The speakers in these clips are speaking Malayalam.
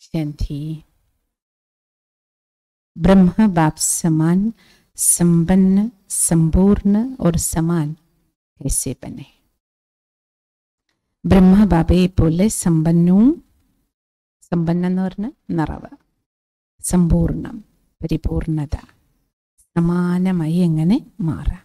शांति ब्रह्म बाप समान संपन्न संपूर्ण और समान कैसे बने ബ്രഹ്മ ബാബയെ പോലെ സമ്പന്നവും സമ്പന്നം എന്ന് പറഞ്ഞ നിറവ് സമ്പൂർണം പരിപൂർണത സമാനമായി എങ്ങനെ മാറാം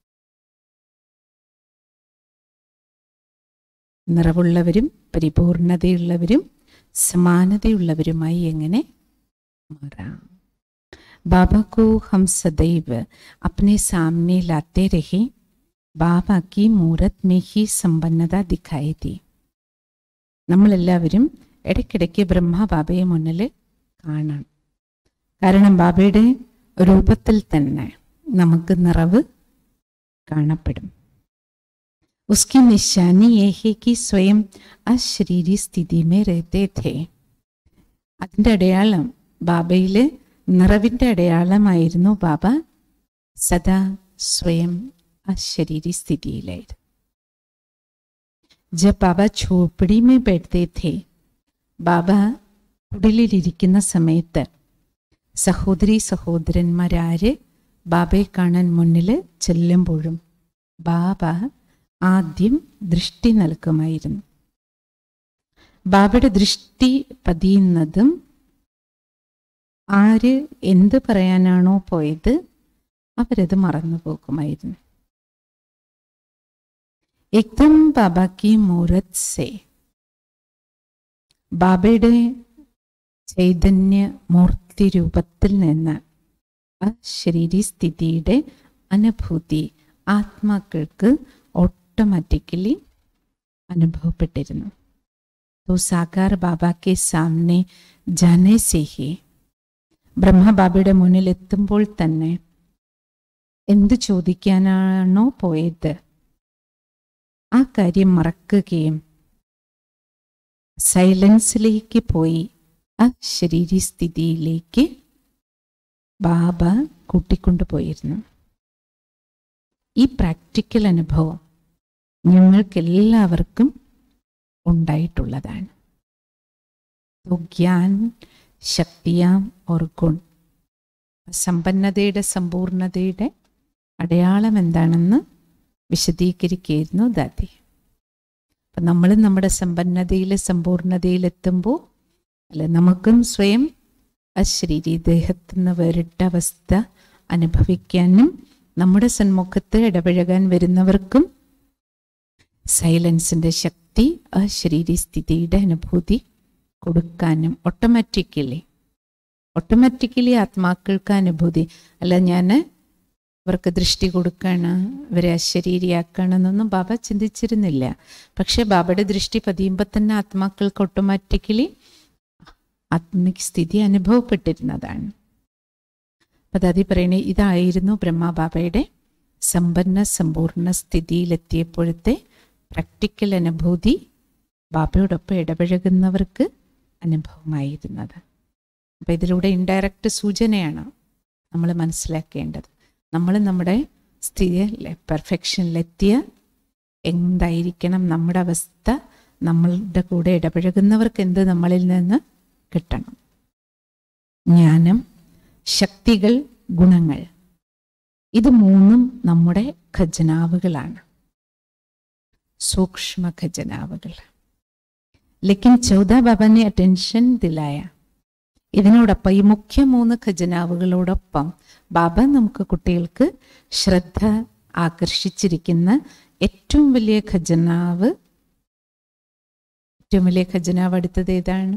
നിറവുള്ളവരും പരിപൂർണതയുള്ളവരും സമാനതയുള്ളവരുമായി എങ്ങനെ മാറാം बाबा को हम सदैव अपने सामने लाते रहे ബാബ की മൂരത് में ही സമ്പന്നത ദിഖായി തീ നമ്മളെല്ലാവരും ഇടയ്ക്കിടയ്ക്ക് ബ്രഹ്മ ബാബയെ മുന്നിൽ കാണണം കാരണം ബാബയുടെ രൂപത്തിൽ തന്നെ നമുക്ക് നിറവ് കാണപ്പെടും उसकी निशानी ये है कि स्वयं അശരീരി സ്ഥിതി മേ രഹത്തെ थे അതിൻ്റെ അടയാളം ബാബയിൽ നിറവിൻ്റെ അടയാളമായിരുന്നു ബാബ സദാ സ്വയം അശരീരി സ്ഥിതിയിലായിരുന്നു ജബ് ബാബ ഛോപ്പടി മേ ബെഡ്തേ ഥേ ബാബ കുടിലിലിരിക്കുന്ന സമയത്ത് സഹോദരി സഹോദരന്മാരാര് ബാബയെ കാണാൻ മുന്നിൽ ചെല്ലുമ്പോഴും ബാബ ആദ്യം ദൃഷ്ടി നൽകുമായിരുന്നു ബാബയുടെ ദൃഷ്ടി പതിയുന്നതും ആര് എന്ത് പറയാനാണോ പോയത് അവരത് മറന്നു പോകുമായിരുന്നു എക്ദം ബാബാക്കി മൂരത് സേ ബാബയുടെ ചൈതന്യ മൂർത്തി രൂപത്തിൽ നിന്ന് ആ ശരീരി സ്ഥിതിയുടെ അനുഭൂതി ആത്മാക്കൾക്ക് ഓട്ടോമാറ്റിക്കലി അനുഭവപ്പെട്ടിരുന്നു तो साकार बाबा के सामने जाने से ही ബ്രഹ്മബാബയുടെ മുന്നിൽ എത്തുമ്പോൾ തന്നെ എന്ത് ചോദിക്കാനാണോ പോയത് ആ കാര്യം മറക്കുകയും സൈലൻസിലേക്ക് പോയി ആ ശരീരി സ്ഥിതിയിലേക്ക് ബാബ കൂട്ടിക്കൊണ്ടുപോയിരുന്നു ഈ പ്രാക്ടിക്കൽ അനുഭവം ഞങ്ങൾക്കെല്ലാവർക്കും ഉണ്ടായിട്ടുള്ളതാണ് तो ज्ञान ശക്തിയാം ഓർ ഗുൺ സമ്പന്നതയുടെ സമ്പൂർണതയുടെ അടയാളം എന്താണെന്ന് വിശദീകരിക്കുകയായിരുന്നു ദാദി അപ്പം നമ്മൾ നമ്മുടെ സമ്പന്നതയിൽ സമ്പൂർണതയിലെത്തുമ്പോൾ അല്ല നമുക്കും സ്വയം അശരീരി ദേഹത്തു നിന്ന് വേറിട്ട അവസ്ഥ അനുഭവിക്കാനും നമ്മുടെ സന്മുഖത്ത് ഇടപഴകാൻ വരുന്നവർക്കും സൈലൻസിൻ്റെ ശക്തി അശരീരി സ്ഥിതിയുടെ അനുഭൂതി കൊടുക്കാനും ഓട്ടോമാറ്റിക്കലി ഓട്ടോമാറ്റിക്കലി ആത്മാക്കൾക്ക് അനുഭൂതി അല്ല ഞാൻ അവർക്ക് ദൃഷ്ടി കൊടുക്കാണ് ഇവരെ അശരീരിയാക്കണമെന്നൊന്നും ബാബ ചിന്തിച്ചിരുന്നില്ല പക്ഷെ ബാബയുടെ ദൃഷ്ടി പതിയുമ്പോൾ തന്നെ ആത്മാക്കൾക്ക് ഓട്ടോമാറ്റിക്കലി ആത്മിക സ്ഥിതി അനുഭവപ്പെട്ടിരുന്നതാണ് അപ്പം അതായത് പറയണേ ഇതായിരുന്നു ബ്രഹ്മബാബയുടെ സമ്പന്ന സമ്പൂർണ്ണ സ്ഥിതിയിലെത്തിയപ്പോഴത്തെ പ്രാക്ടിക്കൽ അനുഭൂതി ബാബയോടൊപ്പം ഇടപഴകുന്നവർക്ക് അനുഭവമായിരുന്നത് അപ്പം ഇതിലൂടെ ഇൻഡയറക്റ്റ് സൂചനയാണ് നമ്മൾ മനസ്സിലാക്കേണ്ടത് നമ്മൾ നമ്മുടെ സ്ഥിതി പെർഫെക്ഷനിലെത്തിയ എന്തായിരിക്കണം നമ്മുടെ അവസ്ഥ നമ്മളുടെ കൂടെ ഇടപഴകുന്നവർക്ക് എന്ത് നമ്മളിൽ നിന്ന് കിട്ടണം ജ്ഞാനം ശക്തികൾ ഗുണങ്ങൾ ഇത് മൂന്നും നമ്മുടെ ഖജനാവുകളാണ് സൂക്ഷ്മ ഖജനാവുകൾ ലേക്കിൻ ചൗദ ബാബനെ അറ്റൻഷൻ ദിലായ ഇതിനോടൊപ്പം ഈ മുഖ്യ മൂന്ന് ഖജനാവുകളോടൊപ്പം ബാബ നമുക്ക് കുട്ടികൾക്ക് ശ്രദ്ധ ആകർഷിച്ചിരിക്കുന്ന ഏറ്റവും വലിയ ഖജനാവ് ഏറ്റവും വലിയ ഖജനാവ് അടുത്തത് ഏതാണ്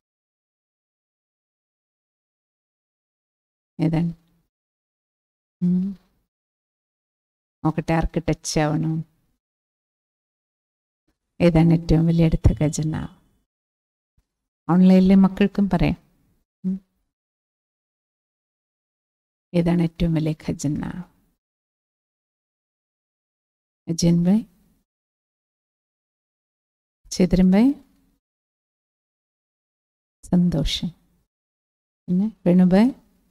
ഏതാണ് നോക്കട്ടെ ആർക്ക് ടച്ച് ആവണം ഏതാണ് ഏറ്റവും വലിയ അടുത്ത ഖജനാവ് ഓൺലൈനിലെ മക്കൾക്കും പറയാം ഏതാണ് ഏറ്റവും വലിയ ഖജനാവ് അജയൻ ഭായ് ചേതരൻ ഭായ് സന്തോഷം പിന്നെ വേണുഭായ്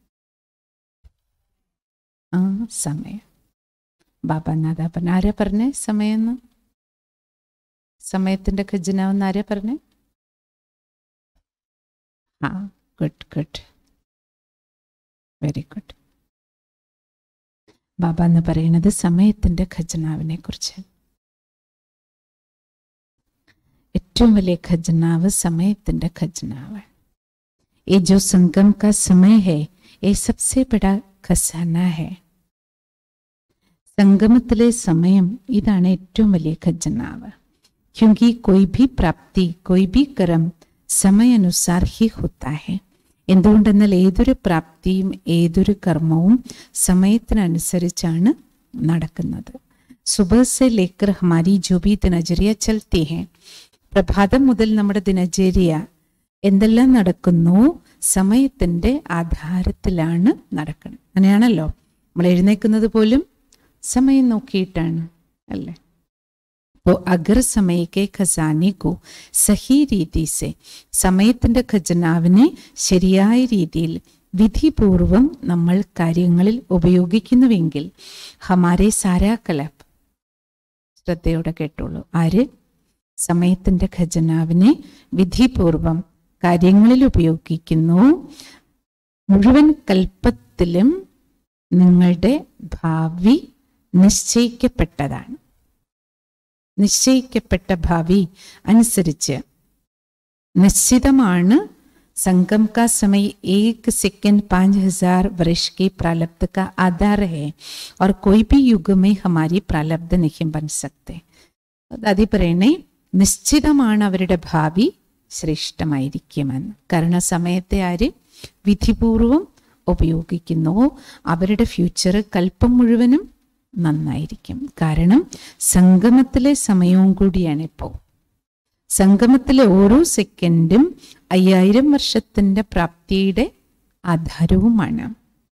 ആ സമയം ബാബ എന്നാതാ പറഞ്ഞ ആരാ പറഞ്ഞേ സമയം സമയത്തിന്റെ ഖജനാവെന്ന് ആരാ പറഞ്ഞേ ആ ഗുഡ് ഗുഡ് വെരി ഗുഡ് ബാബ എന്ന് പറയുന്നത് സമയത്തിൻ്റെ ഖജനാവിനെ കുറിച്ച് ഏറ്റവും വലിയ ഖജനാവ് സമയത്തിൻ്റെ ഖജനാവ് ये जो संगम का समय है ये सबसे बड़ा खजाना है സംഗമത്തിലെ സമയം ഇതാണ് ഏറ്റവും വലിയ ഖജനാവ് क्योंकि कोई भी प्राप्ति कोई भी कर्म സമയാനുസാർ ഹി ഹോത്താ ഹെ എന്തുകൊണ്ടെന്നാൽ ഏതൊരു പ്രാപ്തിയും ഏതൊരു കർമ്മവും സമയത്തിനനുസരിച്ചാണ് നടക്കുന്നത് സുബഹ സെ ലേക്കർ ഹമാരി ജോ ബി ദിനചര്യ ചൽത്തി ഹെ പ്രഭാതം മുതൽ നമ്മുടെ ദിനചര്യ എന്തെല്ലാം നടക്കുന്നു സമയത്തിൻ്റെ ആധാരത്തിലാണ് നടക്കുന്നത് അങ്ങനെയാണല്ലോ നമ്മൾ എഴുന്നേക്കുന്നത് പോലും സമയം നോക്കിയിട്ടാണ് അല്ലേ അപ്പോൾ അഗർ സമയക്കെ ഖസാനെ കോ സഹി രീതി സെ സമയത്തിൻ്റെ ഖജനാവിനെ ശരിയായ രീതിയിൽ വിധിപൂർവം നമ്മൾ കാര്യങ്ങളിൽ ഉപയോഗിക്കുന്നുവെങ്കിൽ ഹമാരെ സാരാ കലാപ് ശ്രദ്ധയോടെ കേട്ടോളൂ ആര് സമയത്തിൻ്റെ ഖജനാവിനെ വിധിപൂർവം കാര്യങ്ങളിൽ ഉപയോഗിക്കുന്നു മുഴുവൻ കൽപ്പത്തിലും നിങ്ങളുടെ ഭാവി നിശ്ചയിക്കപ്പെട്ടതാണ് നിശ്ചയിക്കപ്പെട്ട ഭാവി അനുസരിച്ച് നിശ്ചിതമാണ് संगम का समय एक सेकंड पाँच हजार वर्ष के प्रारब्ध का आधार है और कोई भी युग में हमारी प्रारब्ध नहीं बन सकते അതി പറയണേ നിശ്ചിതമാണ് അവരുടെ ഭാവി ശ്രേഷ്ഠമായിരിക്കുമെന്ന് കാരണം സമയത്തെ ആര് വിധിപൂർവം ഉപയോഗിക്കുന്നു അവരുടെ ഫ്യൂച്ചർ കൽപ്പം മുഴുവനും നന്നായിരിക്കും കാരണം സംഗമത്തിലെ സമയവും കൂടിയാണ് ഇപ്പോൾ സംഗമത്തിലെ ഓരോ സെക്കൻഡും അയ്യായിരം വർഷത്തിൻ്റെ പ്രാപ്തിയുടെ ആധാരവുമാണ്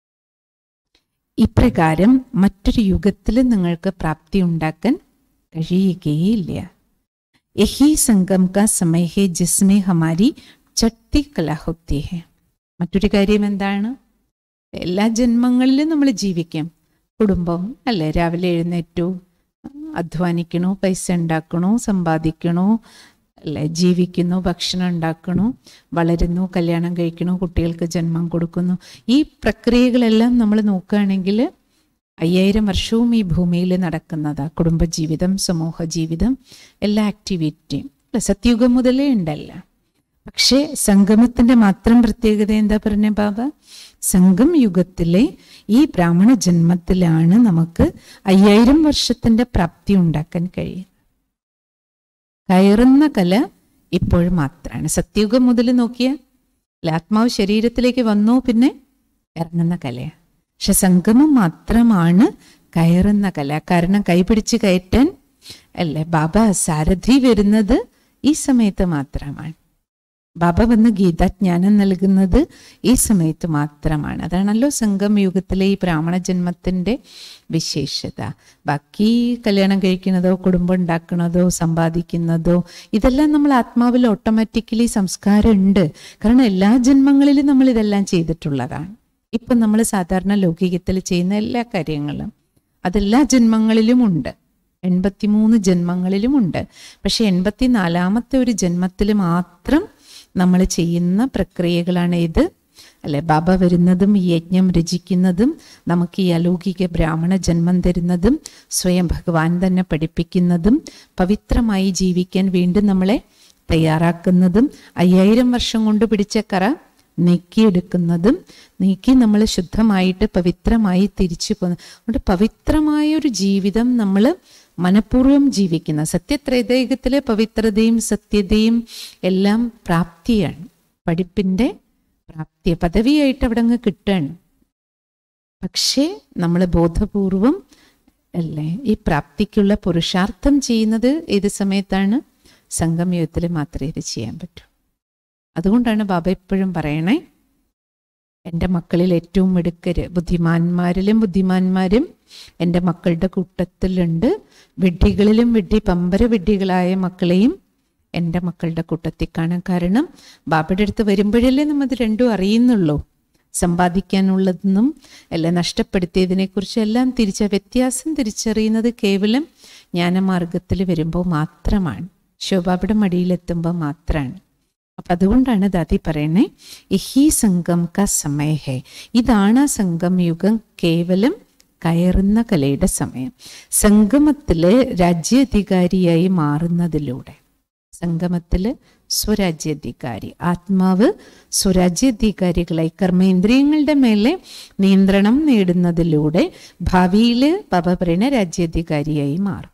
ഇപ്രകാരം മറ്റൊരു യുഗത്തിൽ നിങ്ങൾക്ക് പ്രാപ്തി ഉണ്ടാക്കാൻ കഴിയുകയില്ല യഹി സംഗം കാ സമയ ഹെ ജിസ്മേ ഹമാരി ചട്ടി കല ഹോത്തി ഹെ മറ്റൊരു കാര്യം എന്താണ് എല്ലാ ജന്മങ്ങളിലും നമ്മൾ ജീവിക്കും കുടുംബം അല്ലേ രാവിലെ എഴുന്നേറ്റു അധ്വാനിക്കണോ പൈസ ഉണ്ടാക്കണോ സമ്പാദിക്കണോ അല്ലേ ജീവിക്കുന്നു ഭക്ഷണം ഉണ്ടാക്കണു വളരുന്നു കല്യാണം കഴിക്കണു കുട്ടികൾക്ക് ജന്മം കൊടുക്കുന്നു ഈ പ്രക്രിയകളെല്ലാം നമ്മൾ നോക്കുകയാണെങ്കിൽ അയ്യായിരം വർഷവും ഈ ഭൂമിയിൽ നടക്കുന്നതാണ് കുടുംബജീവിതം സമൂഹ ജീവിതം എല്ലാ ആക്ടിവിറ്റിയും അല്ല സത്യുഗം മുതലേ ഉണ്ടല്ല പക്ഷേ സംഗമത്തിന്റെ മാത്രം പ്രത്യേകത എന്താ പറഞ്ഞ ബാബ സംഗം യുഗത്തിലെ ഈ ബ്രാഹ്മണ ജന്മത്തിലാണ് നമുക്ക് അയ്യായിരം വർഷത്തിന്റെ പ്രാപ്തി ഉണ്ടാക്കാൻ കഴിയുന്നത് കയറുന്ന കല ഇപ്പോൾ മാത്രമാണ് സത്യുഗം മുതൽ നോക്കിയാൽ ആത്മാവ് ശരീരത്തിലേക്ക് വന്നു പിന്നെ ഇറങ്ങുന്ന കലയാണ് പക്ഷെ സംഗമം മാത്രമാണ് കയറുന്ന കല കാരണം കൈപിടിച്ച് കയറ്റാൻ അല്ലേ ബാബ സാരഥി വരുന്നത് ഈ സമയത്ത് മാത്രമാണ് ബാബ വന്ന് ഗീതാജ്ഞാനം നൽകുന്നത് ഈ സമയത്ത് മാത്രമാണ് അതാണല്ലോ സംഗം യുഗത്തിലെ ഈ ബ്രാഹ്മണ ജന്മത്തിൻ്റെ വിശേഷത ബാക്കി കല്യാണം കഴിക്കുന്നതോ കുടുംബം ഉണ്ടാക്കുന്നതോ സമ്പാദിക്കുന്നതോ ഇതെല്ലാം നമ്മൾ ആത്മാവിൽ ഓട്ടോമാറ്റിക്കലി സംസ്കാരം ഉണ്ട് കാരണം എല്ലാ ജന്മങ്ങളിലും നമ്മൾ ഇതെല്ലാം ചെയ്തിട്ടുള്ളതാണ് ഇപ്പം നമ്മൾ സാധാരണ ലൗകികത്തിൽ ചെയ്യുന്ന എല്ലാ കാര്യങ്ങളും അതെല്ലാ ജന്മങ്ങളിലും ഉണ്ട് എൺപത്തിമൂന്ന് ജന്മങ്ങളിലും ഉണ്ട് പക്ഷെ എൺപത്തിനാലാമത്തെ ഒരു ജന്മത്തിൽ മാത്രം നമ്മൾ ചെയ്യുന്ന പ്രക്രിയകളാണ് ഇത് അല്ലെ ബാബ വരുന്നതും ഈ യജ്ഞം രചിക്കുന്നതും നമുക്ക് ഈ അലൗകിക ബ്രാഹ്മണ ജന്മം തരുന്നതും സ്വയം ഭഗവാൻ തന്നെ പഠിപ്പിക്കുന്നതും പവിത്രമായി ജീവിക്കാൻ വീണ്ടും നമ്മളെ തയ്യാറാക്കുന്നതും അയ്യായിരം വർഷം കൊണ്ട് പിടിച്ച കറ നീക്കിയെടുക്കുന്നതും നീക്കി നമ്മൾ ശുദ്ധമായിട്ട് പവിത്രമായി തിരിച്ചു പോകുന്നു അതുകൊണ്ട് പവിത്രമായ ഒരു ജീവിതം നമ്മൾ മനഃപൂർവ്വം ജീവിക്കുന്ന സത്യത്രേതയുഗത്തിലെ പവിത്രതയും സത്യതയും എല്ലാം പ്രാപ്തിയാണ് പഠിപ്പിൻ്റെ പ്രാപ്തി പദവിയായിട്ട് അവിടെ അങ്ങ് കിട്ടുകയാണ് പക്ഷേ നമ്മൾ ബോധപൂർവം അല്ലേ ഈ പ്രാപ്തിക്കുള്ള പുരുഷാർത്ഥം ചെയ്യുന്നത് ഏത് സമയത്താണ് സംഗമയുഗത്തിൽ മാത്രമേ ഇത് ചെയ്യാൻ പറ്റൂ അതുകൊണ്ടാണ് ബാബ എപ്പോഴും പറയണേ എൻ്റെ മക്കളിൽ ഏറ്റവും മിടുക്കര് ബുദ്ധിമാന്മാരിലും ബുദ്ധിമാന്മാരും എൻ്റെ മക്കളുടെ കൂട്ടത്തിലുണ്ട് വിഡ്ഢികളിലും വിഡ്ഢി പമ്പര വിഡ്ഢികളായ മക്കളെയും എൻ്റെ മക്കളുടെ കൂട്ടത്തിൽ കാണാൻ കാരണം ബാബയുടെ അടുത്ത് വരുമ്പോഴല്ലേ നമ്മൾ ഇത് രണ്ടും അറിയുന്നുള്ളൂ സമ്പാദിക്കാനുള്ളതെന്നും എല്ലാം നഷ്ടപ്പെടുത്തിയതിനെക്കുറിച്ചും എല്ലാം തിരിച്ച വ്യത്യാസം തിരിച്ചറിയുന്നത് കേവലം ജ്ഞാനമാർഗത്തിൽ വരുമ്പോൾ മാത്രമാണ് ശോഭാബയുടെ മടിയിലെത്തുമ്പോൾ മാത്രമാണ് അപ്പം അതുകൊണ്ടാണ് ദാതി പറയണേ യഹി സംഘം ക സമയ ഹേ ഇതാണ് സംഘം യുഗം കേവലം കയറുന്ന കലയുടെ സമയം സംഗമത്തില് രാജ്യാധികാരിയായി മാറുന്നതിലൂടെ സംഗമത്തില് സ്വരാജ്യാധികാരി ആത്മാവ് സ്വരാജ്യാധികാരികളായി കർമ്മേന്ദ്രിയങ്ങളുടെ മേലെ നിയന്ത്രണം നേടുന്നതിലൂടെ ഭാവിയിൽ ബാബ പറയുന്ന രാജ്യാധികാരിയായി മാറും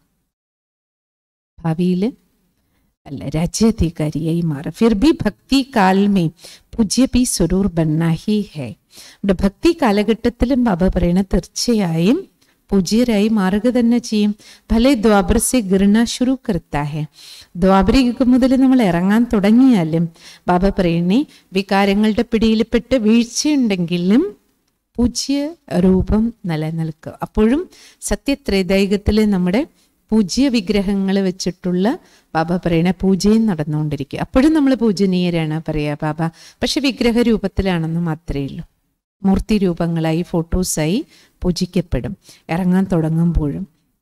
ഭാവിയിൽ അല്ല രാജ്യാധികാരിയായി മാറും ഫിർ ബി ഭക്തി കാൽമേ പൂജ്യ ബി സ്വരൂർ ബന്ന ഹി ഹേ ഇവിടെ ഭക്തി കാലഘട്ടത്തിലും ബാബ പറയണ തീർച്ചയായും പൂജ്യരായി മാറുക തന്നെ ചെയ്യും ഭലെ ദ്വാപരസെ ഗിർണ ശുരു കർത്താ ഹെ ദ്വാപരിക മുതൽ നമ്മൾ ഇറങ്ങാൻ തുടങ്ങിയാലും ബാബ പറയുന്നേ വികാരങ്ങളുടെ പിടിയിൽപ്പെട്ട് വീഴ്ചയുണ്ടെങ്കിലും പൂജ്യ രൂപം നിലനിൽക്കുക അപ്പോഴും സത്യത്രേദൈകത്തിൽ നമ്മുടെ പൂജ്യ വിഗ്രഹങ്ങൾ വെച്ചിട്ടുള്ള ബാബ പറയണ പൂജയും നടന്നുകൊണ്ടിരിക്കുക അപ്പോഴും നമ്മൾ പൂജനീയരാണ് പറയാ ബാബ പക്ഷെ വിഗ്രഹ രൂപത്തിലാണെന്ന് മാത്രമേ ഉള്ളൂ മൂർത്തി രൂപങ്ങളായി ഫോട്ടോസായി പൂജിക്കപ്പെടും ഇറങ്ങാൻ തുടങ്ങുമ്പോഴും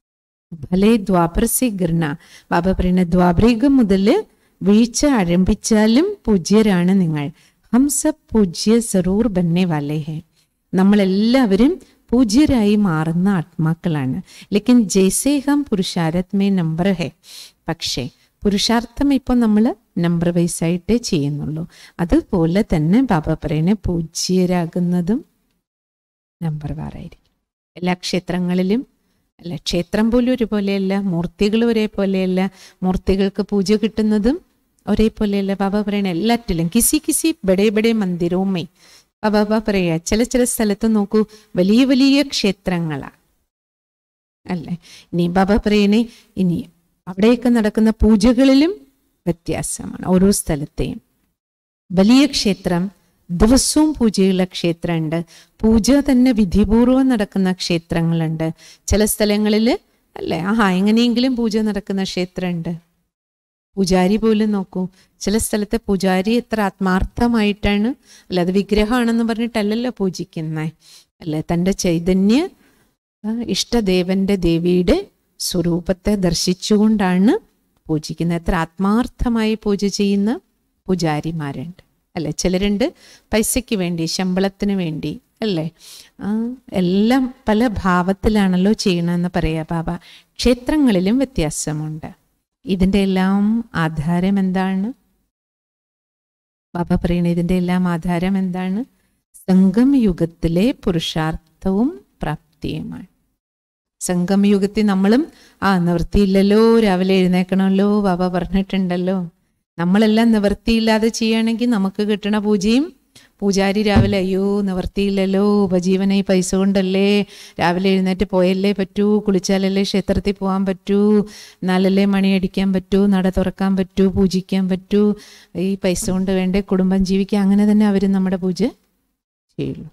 ഭലേ ദ്വാപരസി ഗിർണ ബാബ പറയുന്ന ദ്വാപരികം മുതൽ വീഴ്ച ആരംഭിച്ചാലും പൂജ്യരാണ് നിങ്ങൾ ഹംസ പൂജ്യ സറൂർ ബന്നെ വാലേ ഹേ നമ്മളെല്ലാവരും പൂജ്യരായി മാറുന്ന ആത്മാക്കളാണ് ലേക്കിൻ ജയ്സേ ഹം പുരുഷാരത് മേ നമ്പർ ഹേ പക്ഷേ പുരുഷാർത്ഥം ഇപ്പോൾ നമ്മൾ നമ്പർ വൈസ് ആയിട്ടേ ചെയ്യുന്നുള്ളൂ അതുപോലെ തന്നെ ബാബ പറയുന്നത് പൂജ്യരാകുന്നതും നമ്പർ വാറായിരിക്കും എല്ലാ ക്ഷേത്രങ്ങളിലും അല്ല ക്ഷേത്രം പോലും ഒരുപോലെയല്ല മൂർത്തികൾ ഒരേപോലെയല്ല മൂർത്തികൾക്ക് പൂജ കിട്ടുന്നതും ഒരേപോലെയല്ല ബാബ പറയണ എല്ലാറ്റിലും കിസി കിസി ബഡേ ബഡേ മന്ദിരവുമേ ബാബ പറയാ ചില ചില സ്ഥലത്ത് നോക്കൂ വലിയ വലിയ ക്ഷേത്രങ്ങളാണ് അല്ലേ ഇനി ബാബ പറയണേ ഇനി അവിടെയൊക്കെ നടക്കുന്ന പൂജകളിലും വ്യത്യാസമാണ് ഓരോ സ്ഥലത്തെയും വലിയ ക്ഷേത്രം ദിവസവും പൂജയുള്ള ക്ഷേത്രമുണ്ട് പൂജ തന്നെ വിധിപൂർവ്വം നടക്കുന്ന ക്ഷേത്രങ്ങളുണ്ട് ചില സ്ഥലങ്ങളിൽ അല്ലേ ആഹാ എങ്ങനെയെങ്കിലും പൂജ നടക്കുന്ന ക്ഷേത്രമുണ്ട് പൂജാരി പോലും നോക്കൂ ചില സ്ഥലത്തെ പൂജാരി എത്ര ആത്മാർത്ഥമായിട്ടാണ് അല്ല അത് വിഗ്രഹമാണെന്ന് പറഞ്ഞിട്ടല്ലല്ലോ പൂജിക്കുന്നത് അല്ലെ തൻ്റെ ചൈതന്യ ഇഷ്ടദേവന്റെ ദേവിയുടെ സ്വരൂപത്തെ ദർശിച്ചുകൊണ്ടാണ് പൂജിക്കുന്നത് എത്ര ആത്മാർത്ഥമായി പൂജ ചെയ്യുന്ന പൂജാരിമാരുണ്ട് അല്ലെ ചിലരുണ്ട് പൈസയ്ക്ക് വേണ്ടി ശമ്പളത്തിന് വേണ്ടി അല്ലേ എല്ലാം പല ഭാവത്തിലാണല്ലോ ചെയ്യണമെന്ന് പറയാ ബാബ ക്ഷേത്രങ്ങളിലും വ്യത്യാസമുണ്ട് ഇതിൻ്റെ എല്ലാം ആധാരം എന്താണ് ബാബ പറയുന്നത് ഇതിൻ്റെ എല്ലാം ആധാരം എന്താണ് സംഗമയുഗത്തിലെ പുരുഷാർത്ഥവും പ്രാപ്തിയുമാണ് സംഗമയുഗത്തിൽ നമ്മളും ആ നിവൃത്തിയില്ലല്ലോ രാവിലെ എഴുന്നേക്കണമല്ലോ ബാബ പറഞ്ഞിട്ടുണ്ടല്ലോ നമ്മളെല്ലാം നിവൃത്തിയില്ലാതെ ചെയ്യുകയാണെങ്കിൽ നമുക്ക് കിട്ടണ പൂജയും പൂജാരി രാവിലെ അയ്യോ നിവർത്തിയില്ലല്ലോ ഉപജീവന ഈ പൈസ കൊണ്ടല്ലേ രാവിലെ എഴുന്നേറ്റ് പോയല്ലേ പറ്റൂ കുളിച്ചാലല്ലേ ക്ഷേത്രത്തിൽ പോകാൻ പറ്റൂ എന്നാലല്ലേ മണിയടിക്കാൻ പറ്റൂ നട തുറക്കാൻ പറ്റൂ പൂജിക്കാൻ പറ്റൂ ഈ പൈസ കൊണ്ട് വേണ്ടേ കുടുംബം ജീവിക്കാൻ അങ്ങനെ തന്നെ അവർ നമ്മുടെ പൂജ ചെയ്യുള്ളൂ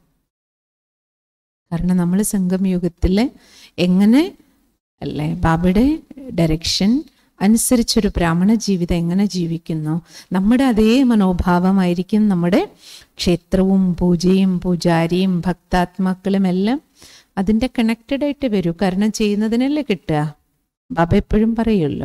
കാരണം നമ്മൾ സംഗമയുഗത്തിൽ എങ്ങനെ അല്ലേ ബാബയുടെ ഡയറക്ഷൻ അനുസരിച്ചൊരു ബ്രാഹ്മണ ജീവിതം എങ്ങനെ ജീവിക്കുന്നു നമ്മുടെ അതേ മനോഭാവമായിരിക്കും നമ്മുടെ ക്ഷേത്രവും പൂജയും പൂജാരിയും ഭക്താത്മാക്കളും എല്ലാം അതിൻ്റെ കണക്റ്റഡ് ആയിട്ട് വരൂ കാരണം ചെയ്യുന്നതിനല്ലേ കിട്ടുക ബാബ എപ്പോഴും പറയുമല്ലോ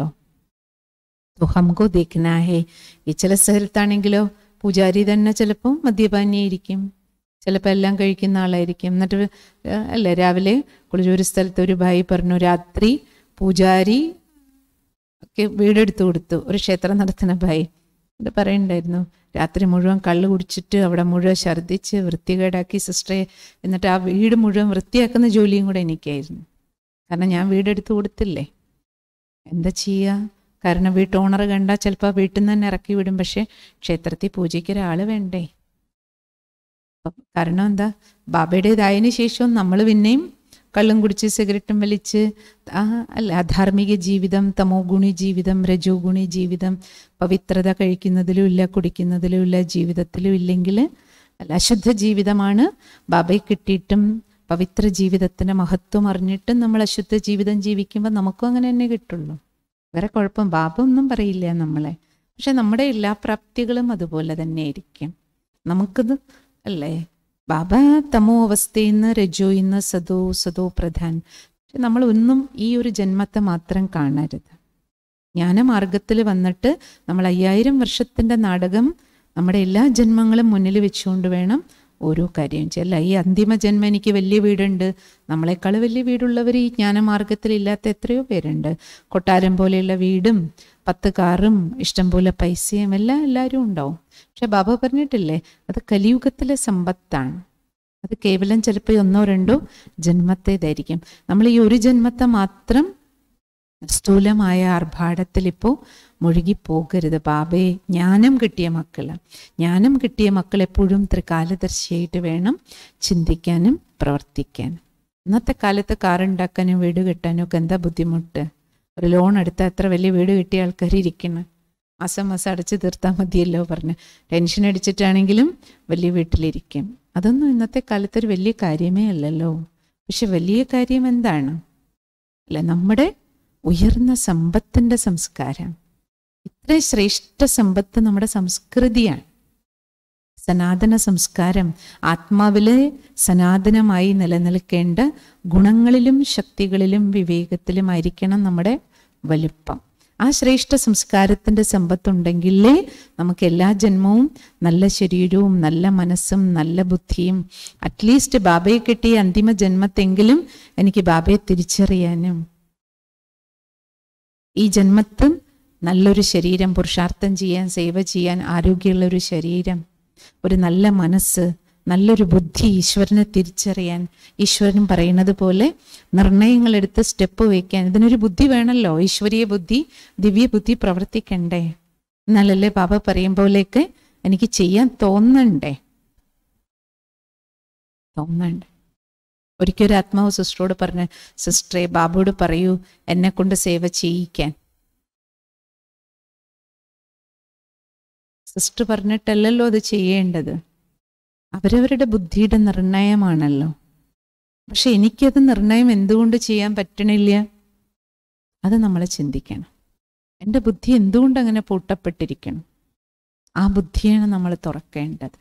ഹംകോ ദേഖനാഹേ ഈ ചില സ്ഥലത്താണെങ്കിലോ പൂജാരി തന്നെ ചിലപ്പോൾ മദ്യപാനിയായിരിക്കും ചിലപ്പോൾ എല്ലാം കഴിക്കുന്ന ആളായിരിക്കും എന്നിട്ട് അല്ലേ രാവിലെ കുളിച്ചൊരു സ്ഥലത്ത് ഒരു ഭായി പറഞ്ഞു രാത്രി പൂജാരി ഒക്കെ വീടെടുത്ത് കൊടുത്തു ഒരു ക്ഷേത്രം നടത്തുന്ന ഭായി ഇത് പറയണ്ടായിരുന്നു രാത്രി മുഴുവൻ കള്ള് കുടിച്ചിട്ട് അവിടെ മുഴുവൻ ഛർദ്ദിച്ച് വൃത്തികേടാക്കി സിസ്റ്ററെ എന്നിട്ട് ആ വീട് മുഴുവൻ വൃത്തിയാക്കുന്ന ജോലിയും കൂടെ എനിക്കായിരുന്നു കാരണം ഞാൻ വീടെടുത്ത് കൊടുത്തില്ലേ എന്താ ചെയ്യുക കാരണം വീട്ട് ഓണർ കണ്ടാൽ ചിലപ്പോൾ വീട്ടിൽ നിന്ന് തന്നെ ഇറക്കി വിടും പക്ഷേ ക്ഷേത്രത്തിൽ പൂജയ്ക്ക് ഒരാൾ വേണ്ടേ കാരണം എന്താ ബാബയുടേതായതിനു ശേഷവും നമ്മൾ പിന്നെയും കള്ളും കുടിച്ച് സിഗരറ്റും വലിച്ച് ആ അല്ല അധാർമിക ജീവിതം തമോ ഗുണി ജീവിതം രജോ ഗുണി ജീവിതം പവിത്രത കഴിക്കുന്നതിലും ഇല്ല കുടിക്കുന്നതിലും ഇല്ല ജീവിതത്തിലും ഇല്ലെങ്കിൽ അല്ല അശുദ്ധ ജീവിതമാണ് ബാബയെ കിട്ടിയിട്ടും പവിത്ര ജീവിതത്തിൻ്റെ മഹത്വം അറിഞ്ഞിട്ടും നമ്മൾ അശുദ്ധ ജീവിതം ജീവിക്കുമ്പോൾ നമുക്കും അങ്ങനെ തന്നെ കിട്ടുള്ളൂ വേറെ കുഴപ്പം ബാബ ഒന്നും പറയില്ല നമ്മളെ പക്ഷെ നമ്മുടെ എല്ലാ പ്രാപ്തികളും അതുപോലെ തന്നെ ആയിരിക്കും നമുക്കത് അല്ലേ ബാബ തമോ അവസ്ഥയിൽ നിന്ന് രജോയിൽ നിന്ന് സദോ സദോ പ്രധാൻ പക്ഷെ നമ്മൾ ഒന്നും ഈ ഒരു ജന്മത്തെ മാത്രം കാണരുത് ജ്ഞാനമാർഗത്തിൽ വന്നിട്ട് നമ്മൾ അയ്യായിരം വർഷത്തിൻ്റെ നാടകം നമ്മുടെ എല്ലാ ജന്മങ്ങളും മുന്നിൽ വെച്ചുകൊണ്ട് വേണം ഓരോ കാര്യം ചെയ്യല്ല ഈ അന്തിമ ജന്മം എനിക്ക് വലിയ വീടുണ്ട് നമ്മളെക്കാൾ വലിയ വീടുള്ളവർ ഈ ജ്ഞാനമാർഗത്തിലില്ലാത്ത എത്രയോ പേരുണ്ട് കൊട്ടാരം പോലെയുള്ള വീടും പത്ത് കാറും ഇഷ്ടം പോലെ പൈസയും എല്ലാം എല്ലാവരും ഉണ്ടാവും പക്ഷെ ബാബ പറഞ്ഞിട്ടില്ലേ അത് കലിയുഗത്തിലെ സമ്പത്താണ് അത് കേവലം ചിലപ്പോൾ ഒന്നോ രണ്ടോ ജന്മത്തേതായിരിക്കും നമ്മൾ ഈ ഒരു ജന്മത്തെ മാത്രം സ്ഥൂലമായ ആർഭാടത്തിൽ ഇപ്പോൾ മുഴുകിപ്പോകരുത് ബാബേ ജ്ഞാനം കിട്ടിയ മക്കൾ ജ്ഞാനം കിട്ടിയ മക്കൾ എപ്പോഴും ത്രികാലദർശിയായിട്ട് വേണം ചിന്തിക്കാനും പ്രവർത്തിക്കാനും ഇന്നത്തെ കാലത്ത് കാറുണ്ടാക്കാനും വീട് കെട്ടാനും ഒക്കെ എന്താ ബുദ്ധിമുട്ട് ഒരു ലോൺ എടുത്താൽ എത്ര വലിയ വീട് കിട്ടിയ ആൾക്കാർ ഇരിക്കണം മാസം മാസം അടച്ചു തീർത്താൽ മതിയല്ലോ പറഞ്ഞ് ടെൻഷൻ അടിച്ചിട്ടാണെങ്കിലും വലിയ വീട്ടിലിരിക്കും അതൊന്നും ഇന്നത്തെ കാലത്ത് ഒരു വലിയ കാര്യമേ അല്ലല്ലോ പക്ഷെ വലിയ കാര്യം എന്താണ് അല്ല നമ്മുടെ ഉയർന്ന സമ്പത്തിൻ്റെ സംസ്കാരം ഇത്ര ശ്രേഷ്ഠ സമ്പത്ത് നമ്മുടെ സംസ്കൃതിയാണ് സനാതന സംസ്കാരം ആത്മാവിലെ സനാതനമായി നിലനിൽക്കേണ്ട ഗുണങ്ങളിലും ശക്തികളിലും വിവേകത്തിലുമായിരിക്കണം നമ്മുടെ വലുപ്പം ആ ശ്രേഷ്ഠ സംസ്കാരത്തിൻ്റെ സമ്പത്തുണ്ടെങ്കിലേ നമുക്ക് എല്ലാ ജന്മവും നല്ല ശരീരവും നല്ല മനസ്സും നല്ല ബുദ്ധിയും അറ്റ്ലീസ്റ്റ് ബാബയെ കിട്ടിയ അന്തിമ ജന്മത്തെങ്കിലും എനിക്ക് ബാബയെ തിരിച്ചറിയാനും ഈ ജന്മത്തും നല്ലൊരു ശരീരം പുരുഷാർത്ഥം ചെയ്യാൻ സേവ ചെയ്യാൻ ആരോഗ്യമുള്ള ഒരു ശരീരം ഒരു നല്ല മനസ്സ് നല്ലൊരു ബുദ്ധി ഈശ്വരനെ തിരിച്ചറിയാൻ ഈശ്വരൻ പറയുന്നത് പോലെ നിർണയങ്ങൾ എടുത്ത് സ്റ്റെപ്പ് വയ്ക്കാൻ ഇതിനൊരു ബുദ്ധി വേണമല്ലോ ഈശ്വരീയ ബുദ്ധി ദിവ്യ ബുദ്ധി പ്രവർത്തിക്കണ്ടേ എന്നാലല്ലേ ബാബ പറയും പോലെയൊക്കെ എനിക്ക് ചെയ്യാൻ തോന്നണ്ടേ തോന്നണ്ടേ ഒരിക്കലും ആത്മാവ് സിസ്റ്ററോട് പറഞ്ഞ് സിസ്റ്ററെ ബാബുയോട് പറയൂ എന്നെ കൊണ്ട് സേവ ചെയ്യിക്കാൻ സിസ്റ്റർ പറഞ്ഞിട്ടല്ലല്ലോ അത് ചെയ്യേണ്ടത് അവരവരുടെ ബുദ്ധിയുടെ നിർണയമാണല്ലോ പക്ഷെ എനിക്കത് നിർണയം എന്തുകൊണ്ട് ചെയ്യാൻ പറ്റണില്ല അത് നമ്മൾ ചിന്തിക്കണം എൻ്റെ ബുദ്ധി എന്തുകൊണ്ട് അങ്ങനെ പൂട്ടപ്പെട്ടിരിക്കണം ആ ബുദ്ധിയാണ് നമ്മൾ തുറക്കേണ്ടത്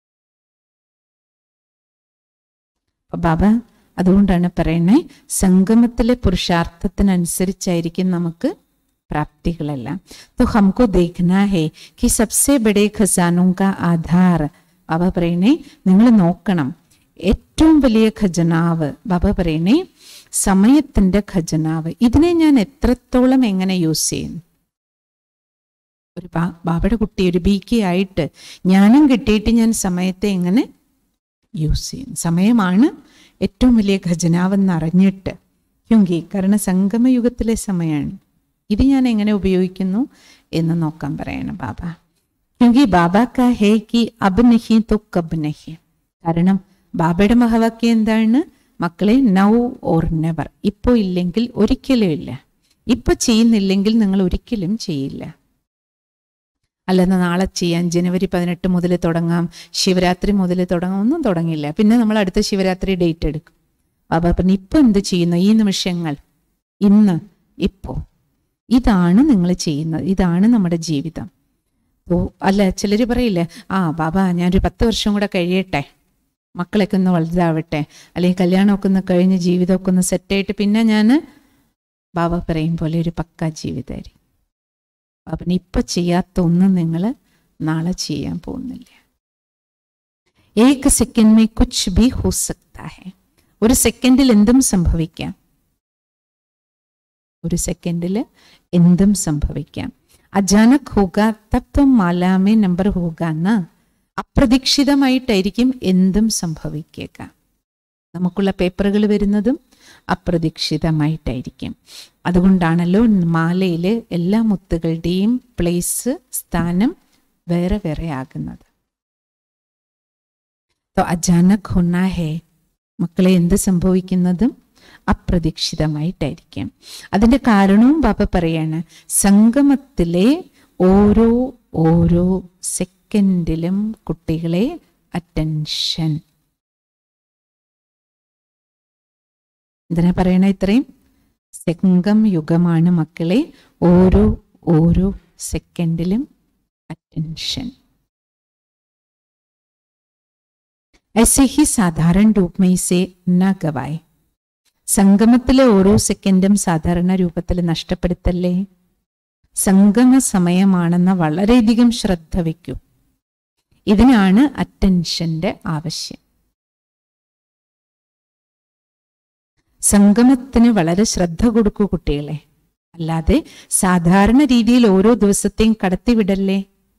അപ്പൊ ബാബ അതുകൊണ്ടാണ് പറയണേ സംഗമത്തിലെ പുരുഷാർത്ഥത്തിനനുസരിച്ചായിരിക്കും നമുക്ക് പ്രാപ്തികളെല്ലാം तो हमको देखना है कि सबसे बड़े खजानों का आधार ബാബ പറയണേ നിങ്ങൾ നോക്കണം ഏറ്റവും വലിയ ഖജനാവ് ബാബ പറയണേ സമയത്തിന്റെ ഖജനാവ് ഇതിനെ ഞാൻ എത്രത്തോളം എങ്ങനെ യൂസ് ചെയ്യുന്നു ഒരു ബാ ബാബയുടെ കുട്ടി ഒരു ബീക്കി ആയിട്ട് ജ്ഞാനം കിട്ടിയിട്ട് ഞാൻ സമയത്തെ എങ്ങനെ യൂസ് ചെയ്യും സമയമാണ് ഏറ്റവും വലിയ ഖജനാവെന്ന് അറിഞ്ഞിട്ട് ക്യോങ്കി കാരണം സംഗമയുഗത്തിലെ സമയമാണ് ഇത് ഞാൻ എങ്ങനെ ഉപയോഗിക്കുന്നു എന്ന് നോക്കാൻ പറയണം ബാബ ക്യോങ്കി ബാബ കാ ഹേ കി അബ് നഹി തോ കബ് നഹി കാരണം ബാബയുടെ മഹാവാക്യം എന്താണ് മക്കളെ നൗ ഓർ നെവർ ഇപ്പോൾ ഇല്ലെങ്കിൽ ഒരിക്കലും ഇല്ല ഇപ്പൊ ചെയ്യുന്നില്ലെങ്കിൽ നിങ്ങൾ ഒരിക്കലും ചെയ്യില്ല അല്ലെന്ന് നാളെ ചെയ്യാം ജനുവരി പതിനെട്ട് മുതൽ തുടങ്ങാം ശിവരാത്രി മുതൽ തുടങ്ങാം ഒന്നും തുടങ്ങില്ല പിന്നെ നമ്മൾ അടുത്ത ശിവരാത്രി ഡേറ്റ് എടുക്കും ബാബ പറഞ്ഞു ഇപ്പൊ എന്ത് ചെയ്യുന്നു ഈ നിമിഷങ്ങൾ ഇന്ന് ഇപ്പോ ഇതാണ് നിങ്ങൾ ചെയ്യുന്നത് ഇതാണ് നമ്മുടെ ജീവിതം ഓ അല്ല ചിലർ പറയില്ലേ ആ ബാബ ഞാനൊരു പത്ത് വർഷം കൂടെ കഴിയട്ടെ മക്കളൊക്കെ ഒന്ന് വലുതാവട്ടെ അല്ലെങ്കിൽ കല്യാണമൊക്കെ ഒന്ന് കഴിഞ്ഞ് ജീവിതമൊക്കെ ഒന്ന് സെറ്റായിട്ട് പിന്നെ ഞാൻ ബാബ പറയും പോലെ ഒരു പക്ക ജീവിതമായിരിക്കും ബാബൻ ഇപ്പൊ ചെയ്യാത്ത ഒന്നും നിങ്ങൾ നാളെ ചെയ്യാൻ പോകുന്നില്ല ഏക സെക്കൻഡ് മേ കുച്ച് ഭി ഹോ സക്താ ഹെ ഒരു സെക്കൻഡിൽ എന്തും സംഭവിക്കാം ഒരു സെക്കൻഡിൽ എന്തും സംഭവിക്കാം അചാനക് ഹോഗ തത്വം മാലാമേ നമ്പർ ഹോഗ എന്ന് അപ്രതീക്ഷിതമായിട്ടായിരിക്കും എന്തും സംഭവിക്കുക നമുക്കുള്ള പേപ്പറുകൾ വരുന്നതും അപ്രതീക്ഷിതമായിട്ടായിരിക്കും അതുകൊണ്ടാണല്ലോ മാലയിൽ എല്ലാ മുത്തുകളുടെയും പ്ലേസ് സ്ഥാനം വേറെ വേറെ ആകുന്നത് അചാനക് ഹൊന്ന ഹേ മക്കളെ എന്ത് സംഭവിക്കുന്നതും അപ്രതീക്ഷിതമായിട്ടായിരിക്കും അതിൻ്റെ കാരണവും ബാബ പറയാണ് സംഗമത്തിലെ ഓരോ ഓരോ സെക്കൻഡിലും കുട്ടികളെ അറ്റൻഷൻ എന്തിനാ പറയണ ഇത്രയും സംഗം യുഗമാണ് മക്കളെ ഓരോ ഓരോ സെക്കൻഡിലും അറ്റൻഷൻ ऐसे ही साधारण रूप में इसे न गवाए സംഗമത്തിലെ ഓരോ സെക്കൻഡും സാധാരണ രൂപത്തിൽ നഷ്ടപ്പെടുത്തല്ലേ സംഗമ സമയമാണെന്ന വളരെയധികം ശ്രദ്ധ വയ്ക്കൂ ഇതിനാണ് അറ്റൻഷന്റെ ആവശ്യം സംഗമത്തിന് വളരെ ശ്രദ്ധ കൊടുക്കൂ കുട്ടികളെ അല്ലാതെ സാധാരണ രീതിയിൽ ഓരോ ദിവസത്തെയും കടത്തിവിടല്ലേ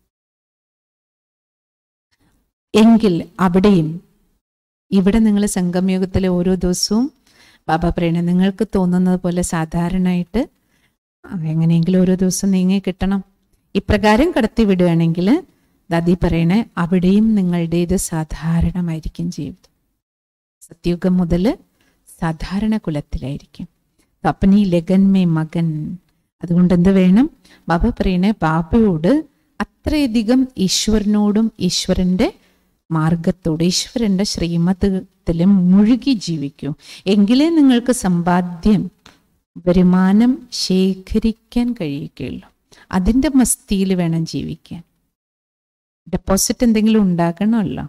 എങ്കിൽ അവിടെയും ഇവിടെ നിങ്ങൾ സംഗമയുഗത്തിലെ ഓരോ ദിവസവും ബാബ പറയണ നിങ്ങൾക്ക് തോന്നുന്നത് പോലെ സാധാരണയായിട്ട് എങ്ങനെയെങ്കിലും ഓരോ ദിവസം നീങ്ങി കിട്ടണം ഇപ്രകാരം കടത്തിവിടുകയാണെങ്കിൽ ദാദി പറയണേ അവിടെയും നിങ്ങളുടേത് സാധാരണമായിരിക്കും ജീവിതം സത്യുഗം മുതൽ സാധാരണ കുലത്തിലായിരിക്കും അപ്പനീ ലഗൻമേ മകൻ അതുകൊണ്ട് എന്ത് വേണം ബാബ പറയണേ ബാബയോട് അത്രയധികം ഈശ്വരനോടും ഈശ്വരന്റെ മാർഗത്തോട് ഈശ്വരന്റെ ശ്രീമതത്തിലും മുഴുകി ജീവിക്കൂ എങ്കിലേ നിങ്ങൾക്ക് സമ്പാദ്യം വരുമാനം ശേഖരിക്കാൻ കഴിയുകയുള്ളൂ അതിൻ്റെ മസ്തിയിൽ വേണം ജീവിക്കാൻ ഡെപ്പോസിറ്റ് എന്തെങ്കിലും ഉണ്ടാക്കണമല്ലോ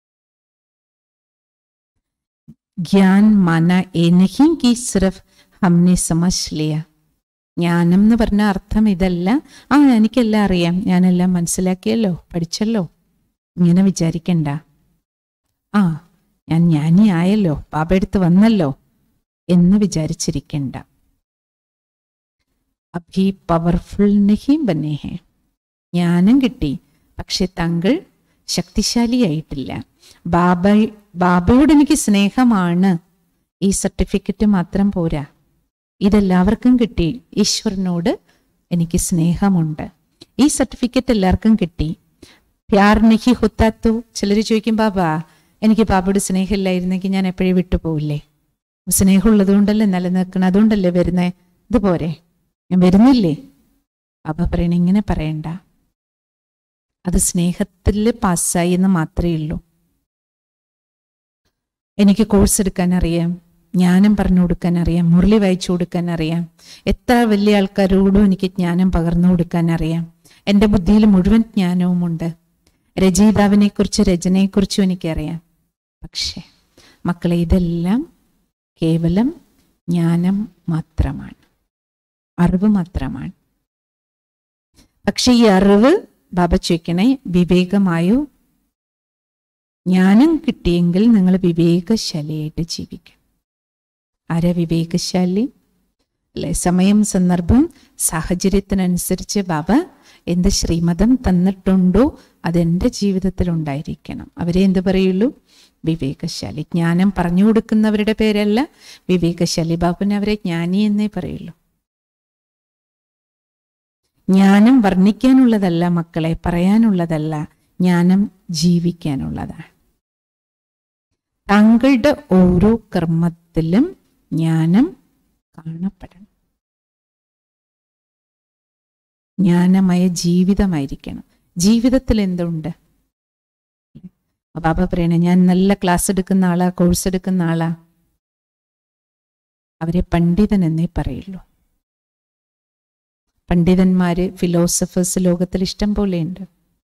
ജ്ഞാൻ മന എനഹി കി സിർഫ് ഹംനെ സമജ് ലിയ ജ്ഞാനം എന്ന് പറഞ്ഞ അർത്ഥം ഇതല്ല ആ എനിക്കെല്ലാം അറിയാം ഞാനെല്ലാം മനസ്സിലാക്കിയല്ലോ പഠിച്ചല്ലോ ഇങ്ങനെ വിചാരിക്കണ്ട ആ ഞാൻ ജ്ഞാനി ആയല്ലോ ബാബയെടുത്ത് വന്നല്ലോ എന്ന് വിചാരിച്ചിരിക്കണ്ട അഭി പവർഫുൾ നഹി ബന്നെ ഹെ ജ്ഞാനം കിട്ടി പക്ഷെ താങ്കൾ ശക്തിശാലിയായിട്ടില്ല ബാബ ബാബയോട് എനിക്ക് സ്നേഹമാണ് ഈ സർട്ടിഫിക്കറ്റ് മാത്രം പോരാ ഇതെല്ലാവർക്കും കിട്ടി ഈശ്വരനോട് എനിക്ക് സ്നേഹമുണ്ട് ഈ സർട്ടിഫിക്കറ്റ് എല്ലാവർക്കും കിട്ടി പ്യാർ നഹി ഹുത്താത്തു ചിലർ ചോദിക്കും ബാബ എനിക്ക് ബാബയോട് സ്നേഹമില്ലായിരുന്നെങ്കിൽ ഞാൻ എപ്പോഴും വിട്ടുപോകില്ലേ സ്നേഹമുള്ളത് കൊണ്ടല്ലേ നിലനിൽക്കണം അതുകൊണ്ടല്ലേ വരുന്നേ ഇതുപോരെ ഞാൻ വരുന്നില്ലേ ബാബ പറയണ ഇങ്ങനെ പറയണ്ട അത് സ്നേഹത്തിൽ പാസ്സായി എന്ന് മാത്രമേ ഉള്ളൂ എനിക്ക് കോഴ്സ് എടുക്കാൻ അറിയാം ജ്ഞാനം പറഞ്ഞു കൊടുക്കാൻ അറിയാം മുരളി വായിച്ചു കൊടുക്കാൻ അറിയാം എത്ര വലിയ ആൾക്കാരോടും എനിക്ക് ജ്ഞാനം പകർന്നു കൊടുക്കാൻ അറിയാം എൻ്റെ ബുദ്ധിയിൽ മുഴുവൻ ജ്ഞാനവുമുണ്ട് രചയിതാവിനെ കുറിച്ച് രചനയെക്കുറിച്ചും എനിക്കറിയാം പക്ഷേ മക്കളെ ഇതെല്ലാം കേവലം ജ്ഞാനം മാത്രമാണ് അറിവ് മാത്രമാണ് പക്ഷെ ഈ അറിവ് ബാബ ചോദിക്കണേ വിവേകമായോ ജ്ഞാനം കിട്ടിയെങ്കിൽ നിങ്ങൾ വിവേകശാലിയായിട്ട് ജീവിക്കണം ആരാ വിവേകശാലി അല്ലെ സമയം സന്ദർഭം സാഹചര്യത്തിനനുസരിച്ച് ബാബ എന്ത് ശ്രീമതം തന്നിട്ടുണ്ടോ അതെൻ്റെ ജീവിതത്തിൽ ഉണ്ടായിരിക്കണം അവരെ എന്ത് പറയുള്ളൂ വിവേകശാലി ജ്ഞാനം പറഞ്ഞു കൊടുക്കുന്നവരുടെ പേരല്ല വിവേകശാലി ബാബുവിന് അവരെ ജ്ഞാനി എന്നേ പറയുള്ളൂ ജ്ഞാനം വർണ്ണിക്കാനുള്ളതല്ല മക്കളെ പറയാനുള്ളതല്ല ജ്ഞാനം ജീവിക്കാനുള്ളതാണ് താങ്കളുടെ ഓരോ കർമ്മത്തിലും ജ്ഞാനം കാണപ്പെടണം ജ്ഞാനമയ ജീവിതമായിരിക്കണം ജീവിതത്തിൽ എന്തുണ്ട് ബാബ പറയണേ ഞാൻ നല്ല ക്ലാസ് എടുക്കുന്ന ആളാ കോഴ്സ് എടുക്കുന്ന ആളാ അവരെ പണ്ഡിതൻ എന്നേ പറയുള്ളൂ പണ്ഡിതന്മാര് ഫിലോസഫേഴ്സ് ലോകത്തിൽ ഇഷ്ടം പോലെയുണ്ട്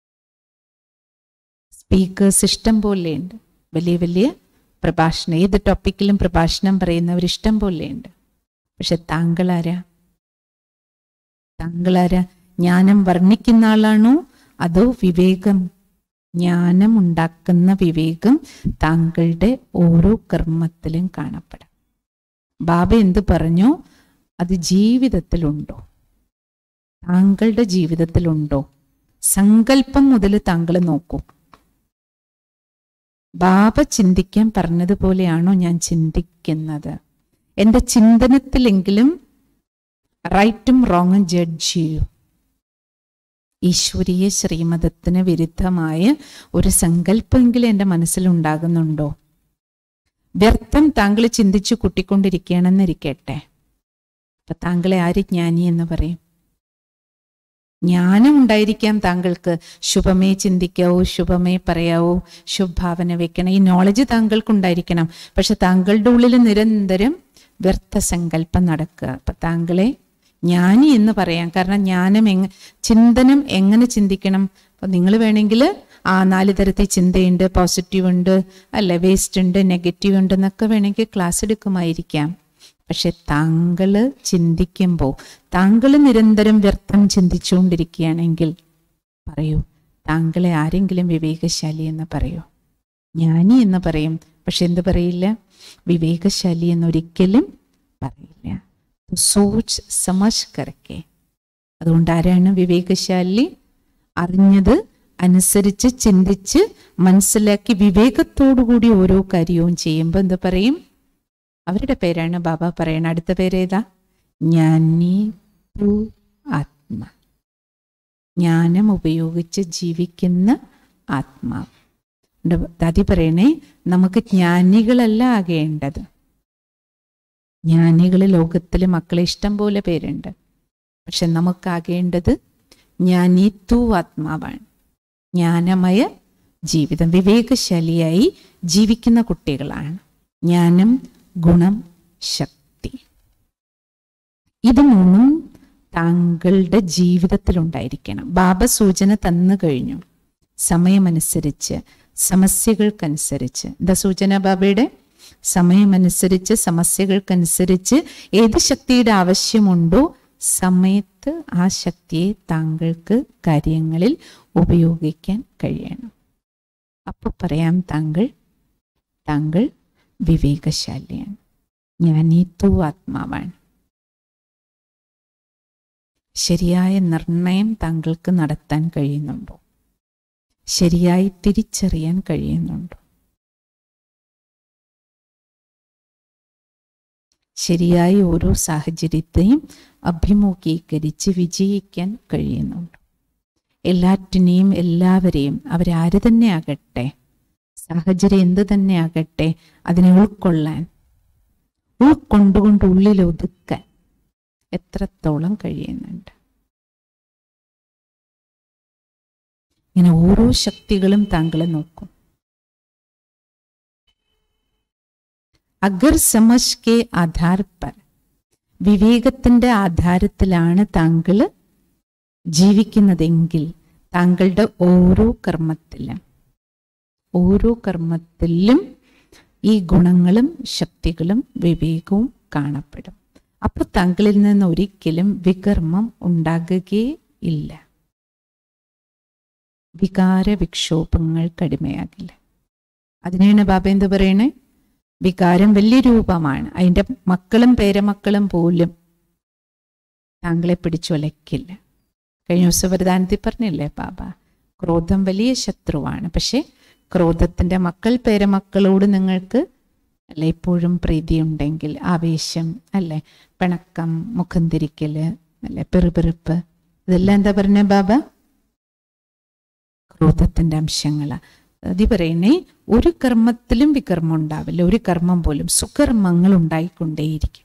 സ്പീക്കേഴ്സ് ഇഷ്ടം പോലെയുണ്ട് വലിയ വലിയ പ്രഭാഷണം ഏത് ടോപ്പിക്കിലും പ്രഭാഷണം പറയുന്നവർ ഇഷ്ടം പോലെയുണ്ട് പക്ഷെ താങ്കളാരാ താങ്കളാരാ ജ്ഞാനം വർണ്ണിക്കുന്ന ആളാണോ അതോ വിവേകം ജ്ഞാനം ഉണ്ടാക്കുന്ന വിവേകം താങ്കളുടെ ഓരോ കർമ്മത്തിലും കാണപ്പെടാം ബാബ എന്ത് പറഞ്ഞോ അത് ജീവിതത്തിലുണ്ടോ താങ്കളുടെ ജീവിതത്തിലുണ്ടോ സങ്കല്പം മുതൽ താങ്കൾ നോക്കൂ ബാബ ചിന്തിക്കാൻ പറഞ്ഞതുപോലെയാണോ ഞാൻ ചിന്തിക്കുന്നത് എൻ്റെ ചിന്തനത്തിലെങ്കിലും റൈറ്റും റോങ്ങും ജഡ്ജ് ചെയ്യൂ ഈശ്വരീയ ശ്രീമതത്തിന് വിരുദ്ധമായ ഒരു സങ്കല്പമെങ്കിലും എൻ്റെ മനസ്സിലുണ്ടാകുന്നുണ്ടോ വ്യർത്ഥം താങ്കൾ ചിന്തിച്ചു കൂട്ടിക്കൊണ്ടിരിക്കുകയാണെന്നിരിക്കട്ടെ അപ്പൊ താങ്കളെ ആര് ജ്ഞാനി എന്ന് പറയും ജ്ഞാനം ഉണ്ടായിരിക്കാം താങ്കൾക്ക് ശുഭമേ ചിന്തിക്കാവോ ശുഭമേ പറയാവോ ശുഭാവന വെക്കണം ഈ നോളജ് താങ്കൾക്കുണ്ടായിരിക്കണം പക്ഷെ താങ്കളുടെ ഉള്ളിൽ നിരന്തരം വ്യർത്ഥ സങ്കല്പം നടക്കുക അപ്പൊ താങ്കളെ ജ്ഞാനി എന്ന് പറയാം കാരണം ജ്ഞാനം എങ്ങ ചിന്തനം എങ്ങനെ ചിന്തിക്കണം അപ്പൊ നിങ്ങൾ വേണമെങ്കിൽ ആ നാല് തരത്തിൽ ചിന്തയുണ്ട് പോസിറ്റീവ് ഉണ്ട് അല്ല വേസ്റ്റ് ഉണ്ട് നെഗറ്റീവ് ഉണ്ട് എന്നൊക്കെ വേണമെങ്കിൽ ക്ലാസ് എടുക്കുമായിരിക്കാം പക്ഷെ താങ്കൾ ചിന്തിക്കുമ്പോൾ താങ്കൾ നിരന്തരം വ്യർത്ഥം ചിന്തിച്ചുകൊണ്ടിരിക്കുകയാണെങ്കിൽ പറയൂ താങ്കളെ ആരെങ്കിലും വിവേകശാലി എന്ന് പറയോ ജ്ഞാനി എന്ന് പറയും പക്ഷെ എന്ത് പറയില്ല വിവേകശാലി എന്നൊരിക്കലും പറയില്ല സോച്ച് സമജ് കറക്കെ അതുകൊണ്ട് ആരാണ് വിവേകശാലി അറിഞ്ഞത് അനുസരിച്ച് ചിന്തിച്ച് മനസ്സിലാക്കി വിവേകത്തോടുകൂടി ഓരോ കാര്യവും ചെയ്യുമ്പോൾ എന്ത് പറയും അവരുടെ പേരാണ് ബാബ പറയണ അടുത്ത പേരേതാ ജ്ഞാനി ടു ആത്മ ജ്ഞാനം ഉപയോഗിച്ച് ജീവിക്കുന്ന ആത്മാവ് ദാദി പറയണേ നമുക്ക് ജ്ഞാനികളല്ല ആകേണ്ടത് ജ്ഞാനികൾ ലോകത്തിൽ മക്കളെ ഇഷ്ടം പോലെ പേരുണ്ട് പക്ഷെ നമുക്കാകേണ്ടത് ജ്ഞാനി തൂ ആത്മാവാണ് ജ്ഞാനമയ ജീവിതം വിവേകശാലിയായി ജീവിക്കുന്ന കുട്ടികളാണ് ജ്ഞാനം ഗുണം ശക്തി ഇത് മൂന്നും താങ്കളുടെ ജീവിതത്തിൽ ഉണ്ടായിരിക്കണം ബാബ സൂചന തന്നു കഴിഞ്ഞു സമയമനുസരിച്ച് സമസ്യകൾക്കനുസരിച്ച് എന്താ സൂചന ബാബയുടെ സമയമനുസരിച്ച് സമസ്യകൾക്കനുസരിച്ച് ഏത് ശക്തിയുടെ ആവശ്യമുണ്ടോ സമയത്ത് ആ ശക്തിയെ താങ്കൾക്ക് കാര്യങ്ങളിൽ ഉപയോഗിക്കാൻ കഴിയണം അപ്പോൾ പറയാം താങ്കൾ താങ്കൾ വിവേകശാലിയാണ് ഞാൻ ഈ തൂ ആത്മാവാണ് ശരിയായ നിർണയം താങ്കൾക്ക് നടത്താൻ കഴിയുന്നുണ്ടോ ശരിയായി തിരിച്ചറിയാൻ കഴിയുന്നുണ്ടോ ശരിയായി ഓരോ സാഹചര്യത്തെയും അഭിമുഖീകരിച്ച് വിജയിക്കാൻ കഴിയുന്നുണ്ട് എല്ലാറ്റിനെയും എല്ലാവരെയും അവരാര് തന്നെ ആകട്ടെ സാഹചര്യം എന്ത് തന്നെ ആകട്ടെ അതിനെ ഉൾക്കൊള്ളാൻ ഉൾക്കൊണ്ടുകൊണ്ട് ഉള്ളിൽ ഒതുക്കാൻ എത്രത്തോളം കഴിയുന്നുണ്ട് ഇങ്ങനെ ഓരോ ശക്തികളും താങ്കളെ നോക്കും അഗർ സമജ് കെ ആധാർ പർ വിവേകത്തിന്റെ ആധാരത്തിലാണ് താങ്കൾ ജീവിക്കുന്നതെങ്കിൽ താങ്കളുടെ ഓരോ കർമ്മത്തിലും ഓരോ കർമ്മത്തിലും ഈ ഗുണങ്ങളും ശക്തികളും വിവേകവും കാണപ്പെടും അപ്പോൾ താങ്കളിൽ നിന്ന് ഒരിക്കലും വികർമ്മം ഉണ്ടാകുകയില്ല വികാര വിക്ഷോഭങ്ങൾ കടിമയാകില്ല അതിനെയാണ് ബാബ എന്ത് പറയണേ വികാരം വലിയ രൂപമാണ് അതിൻ്റെ മക്കളും പേരമക്കളും പോലും താങ്കളെ പിടിച്ചുലയ്ക്കില്ല കഴിഞ്ഞ ദിവസം വരദാനത്തിൽ പറഞ്ഞില്ലേ ബാബ ക്രോധം വലിയ ശത്രുവാണ് പക്ഷെ ക്രോധത്തിൻ്റെ മക്കൾ പേരമക്കളോട് നിങ്ങൾക്ക് അല്ലെ എപ്പോഴും പ്രീതിയുണ്ടെങ്കിൽ ആവേശം അല്ലെ പിണക്കം മുഖം തിരിക്കല് അല്ലെ പെറുപെറുപ്പ് ഇതെല്ലാം എന്താ പറഞ്ഞ ബാബ ക്രോധത്തിൻ്റെ അംശങ്ങളാണ് അതി പറയണേ ഒരു കർമ്മത്തിലും വികർമ്മം ഉണ്ടാവില്ല ഒരു കർമ്മം പോലും സുകർമ്മങ്ങൾ ഉണ്ടായിക്കൊണ്ടേയിരിക്കും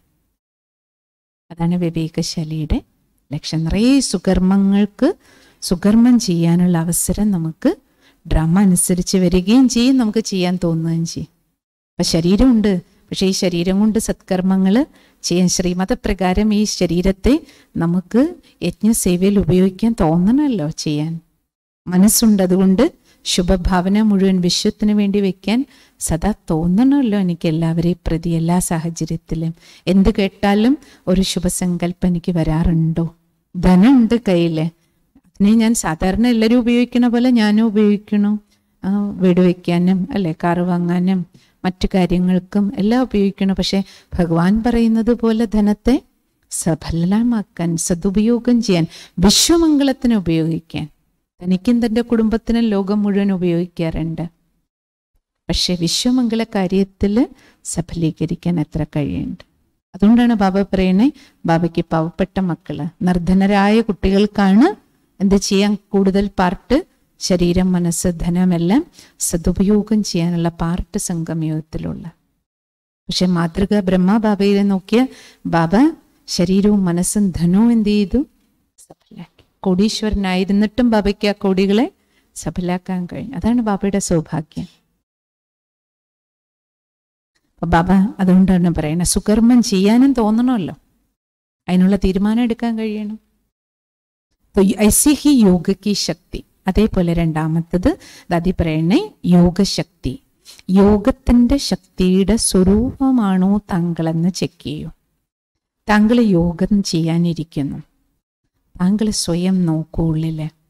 അതാണ് വിവേകശാലിയുടെ ലക്ഷ്യം നിറയെ സുകർമ്മങ്ങൾക്ക് സുകർമ്മം ചെയ്യാനുള്ള അവസരം നമുക്ക് ഡ്രാമ അനുസരിച്ച് വരികയും ചെയ്യും നമുക്ക് ചെയ്യാൻ തോന്നുകയും ചെയ്യും അപ്പം ശരീരമുണ്ട് പക്ഷേ ഈ ശരീരം കൊണ്ട് സത്കർമ്മങ്ങൾ ചെയ്യാൻ ശ്രീമതപ്രകാരം ഈ ശരീരത്തെ നമുക്ക് യജ്ഞസേവയിൽ ഉപയോഗിക്കാൻ തോന്നണമല്ലോ ചെയ്യാൻ മനസ്സുണ്ട് അതുകൊണ്ട് ശുഭഭാവന മുഴുവൻ വിശ്വത്തിന് വേണ്ടി വെക്കാൻ സദാ തോന്നണമല്ലോ എനിക്ക് എല്ലാവരെയും പ്രതി എല്ലാ സാഹചര്യത്തിലും എന്ത് കേട്ടാലും ഒരു ശുഭസങ്കല്പം എനിക്ക് വരാറുണ്ടോ ധനമുണ്ട് കയ്യിൽ അതിനെ ഞാൻ സാധാരണ എല്ലാവരും ഉപയോഗിക്കണ പോലെ ഞാനും ഉപയോഗിക്കണു വീട് വയ്ക്കാനും അല്ലെ കാറ് വാങ്ങാനും മറ്റു കാര്യങ്ങൾക്കും എല്ലാം ഉപയോഗിക്കണം പക്ഷെ ഭഗവാൻ പറയുന്നത് പോലെ ധനത്തെ സഫലമാക്കാൻ സതുപയോഗം ചെയ്യാൻ വിശ്വമംഗളത്തിന് ഉപയോഗിക്കാൻ തനിക്കും തൻ്റെ കുടുംബത്തിനും ലോകം മുഴുവൻ ഉപയോഗിക്കാറുണ്ട് പക്ഷെ വിശ്വമംഗള കാര്യത്തിൽ സഫലീകരിക്കാൻ എത്ര കഴിയുന്നുണ്ട് അതുകൊണ്ടാണ് ബാബ പറയുന്നത് ബാബയ്ക്ക് പാവപ്പെട്ട മക്കള് നിർധനരായ കുട്ടികൾക്കാണ് എന്ത് ചെയ്യാൻ കൂടുതൽ പാർട്ട് ശരീരം മനസ്സ് ധനമെല്ലാം സതുപയോഗം ചെയ്യാനുള്ള പാർട്ട് സംഗമയോഗത്തിലുള്ള പക്ഷെ മാതൃക ബ്രഹ്മ ബാബയെ നോക്കിയ ബാബ ശരീരവും മനസ്സും ധനവും എന്ത് ചെയ്തു സഫലാക്കി കോടീശ്വരനായിരുന്നിട്ടും ബാബയ്ക്ക് ആ കോടികളെ സഫലാക്കാൻ കഴിഞ്ഞു അതാണ് ബാബയുടെ സൗഭാഗ്യം അപ്പൊ ബാബ അതുകൊണ്ടാണ് പറയുന്നത് സുകർമ്മം ചെയ്യാനും തോന്നണമല്ലോ അതിനുള്ള തീരുമാനം എടുക്കാൻ കഴിയണം ഐസി ഹി യോഗയ്ക്ക് ശക്തി അതേപോലെ രണ്ടാമത്തത് ദാദി പറയണേ യോഗശക്തി യോഗത്തിന്റെ ശക്തിയുടെ സ്വരൂപമാണോ താങ്കളെന്ന് ചെക്ക് ചെയ്യൂ താങ്കൾ യോഗം ചെയ്യാനിരിക്കുന്നു താങ്കൾ സ്വയം നോക്കൂ ഉള്ളില്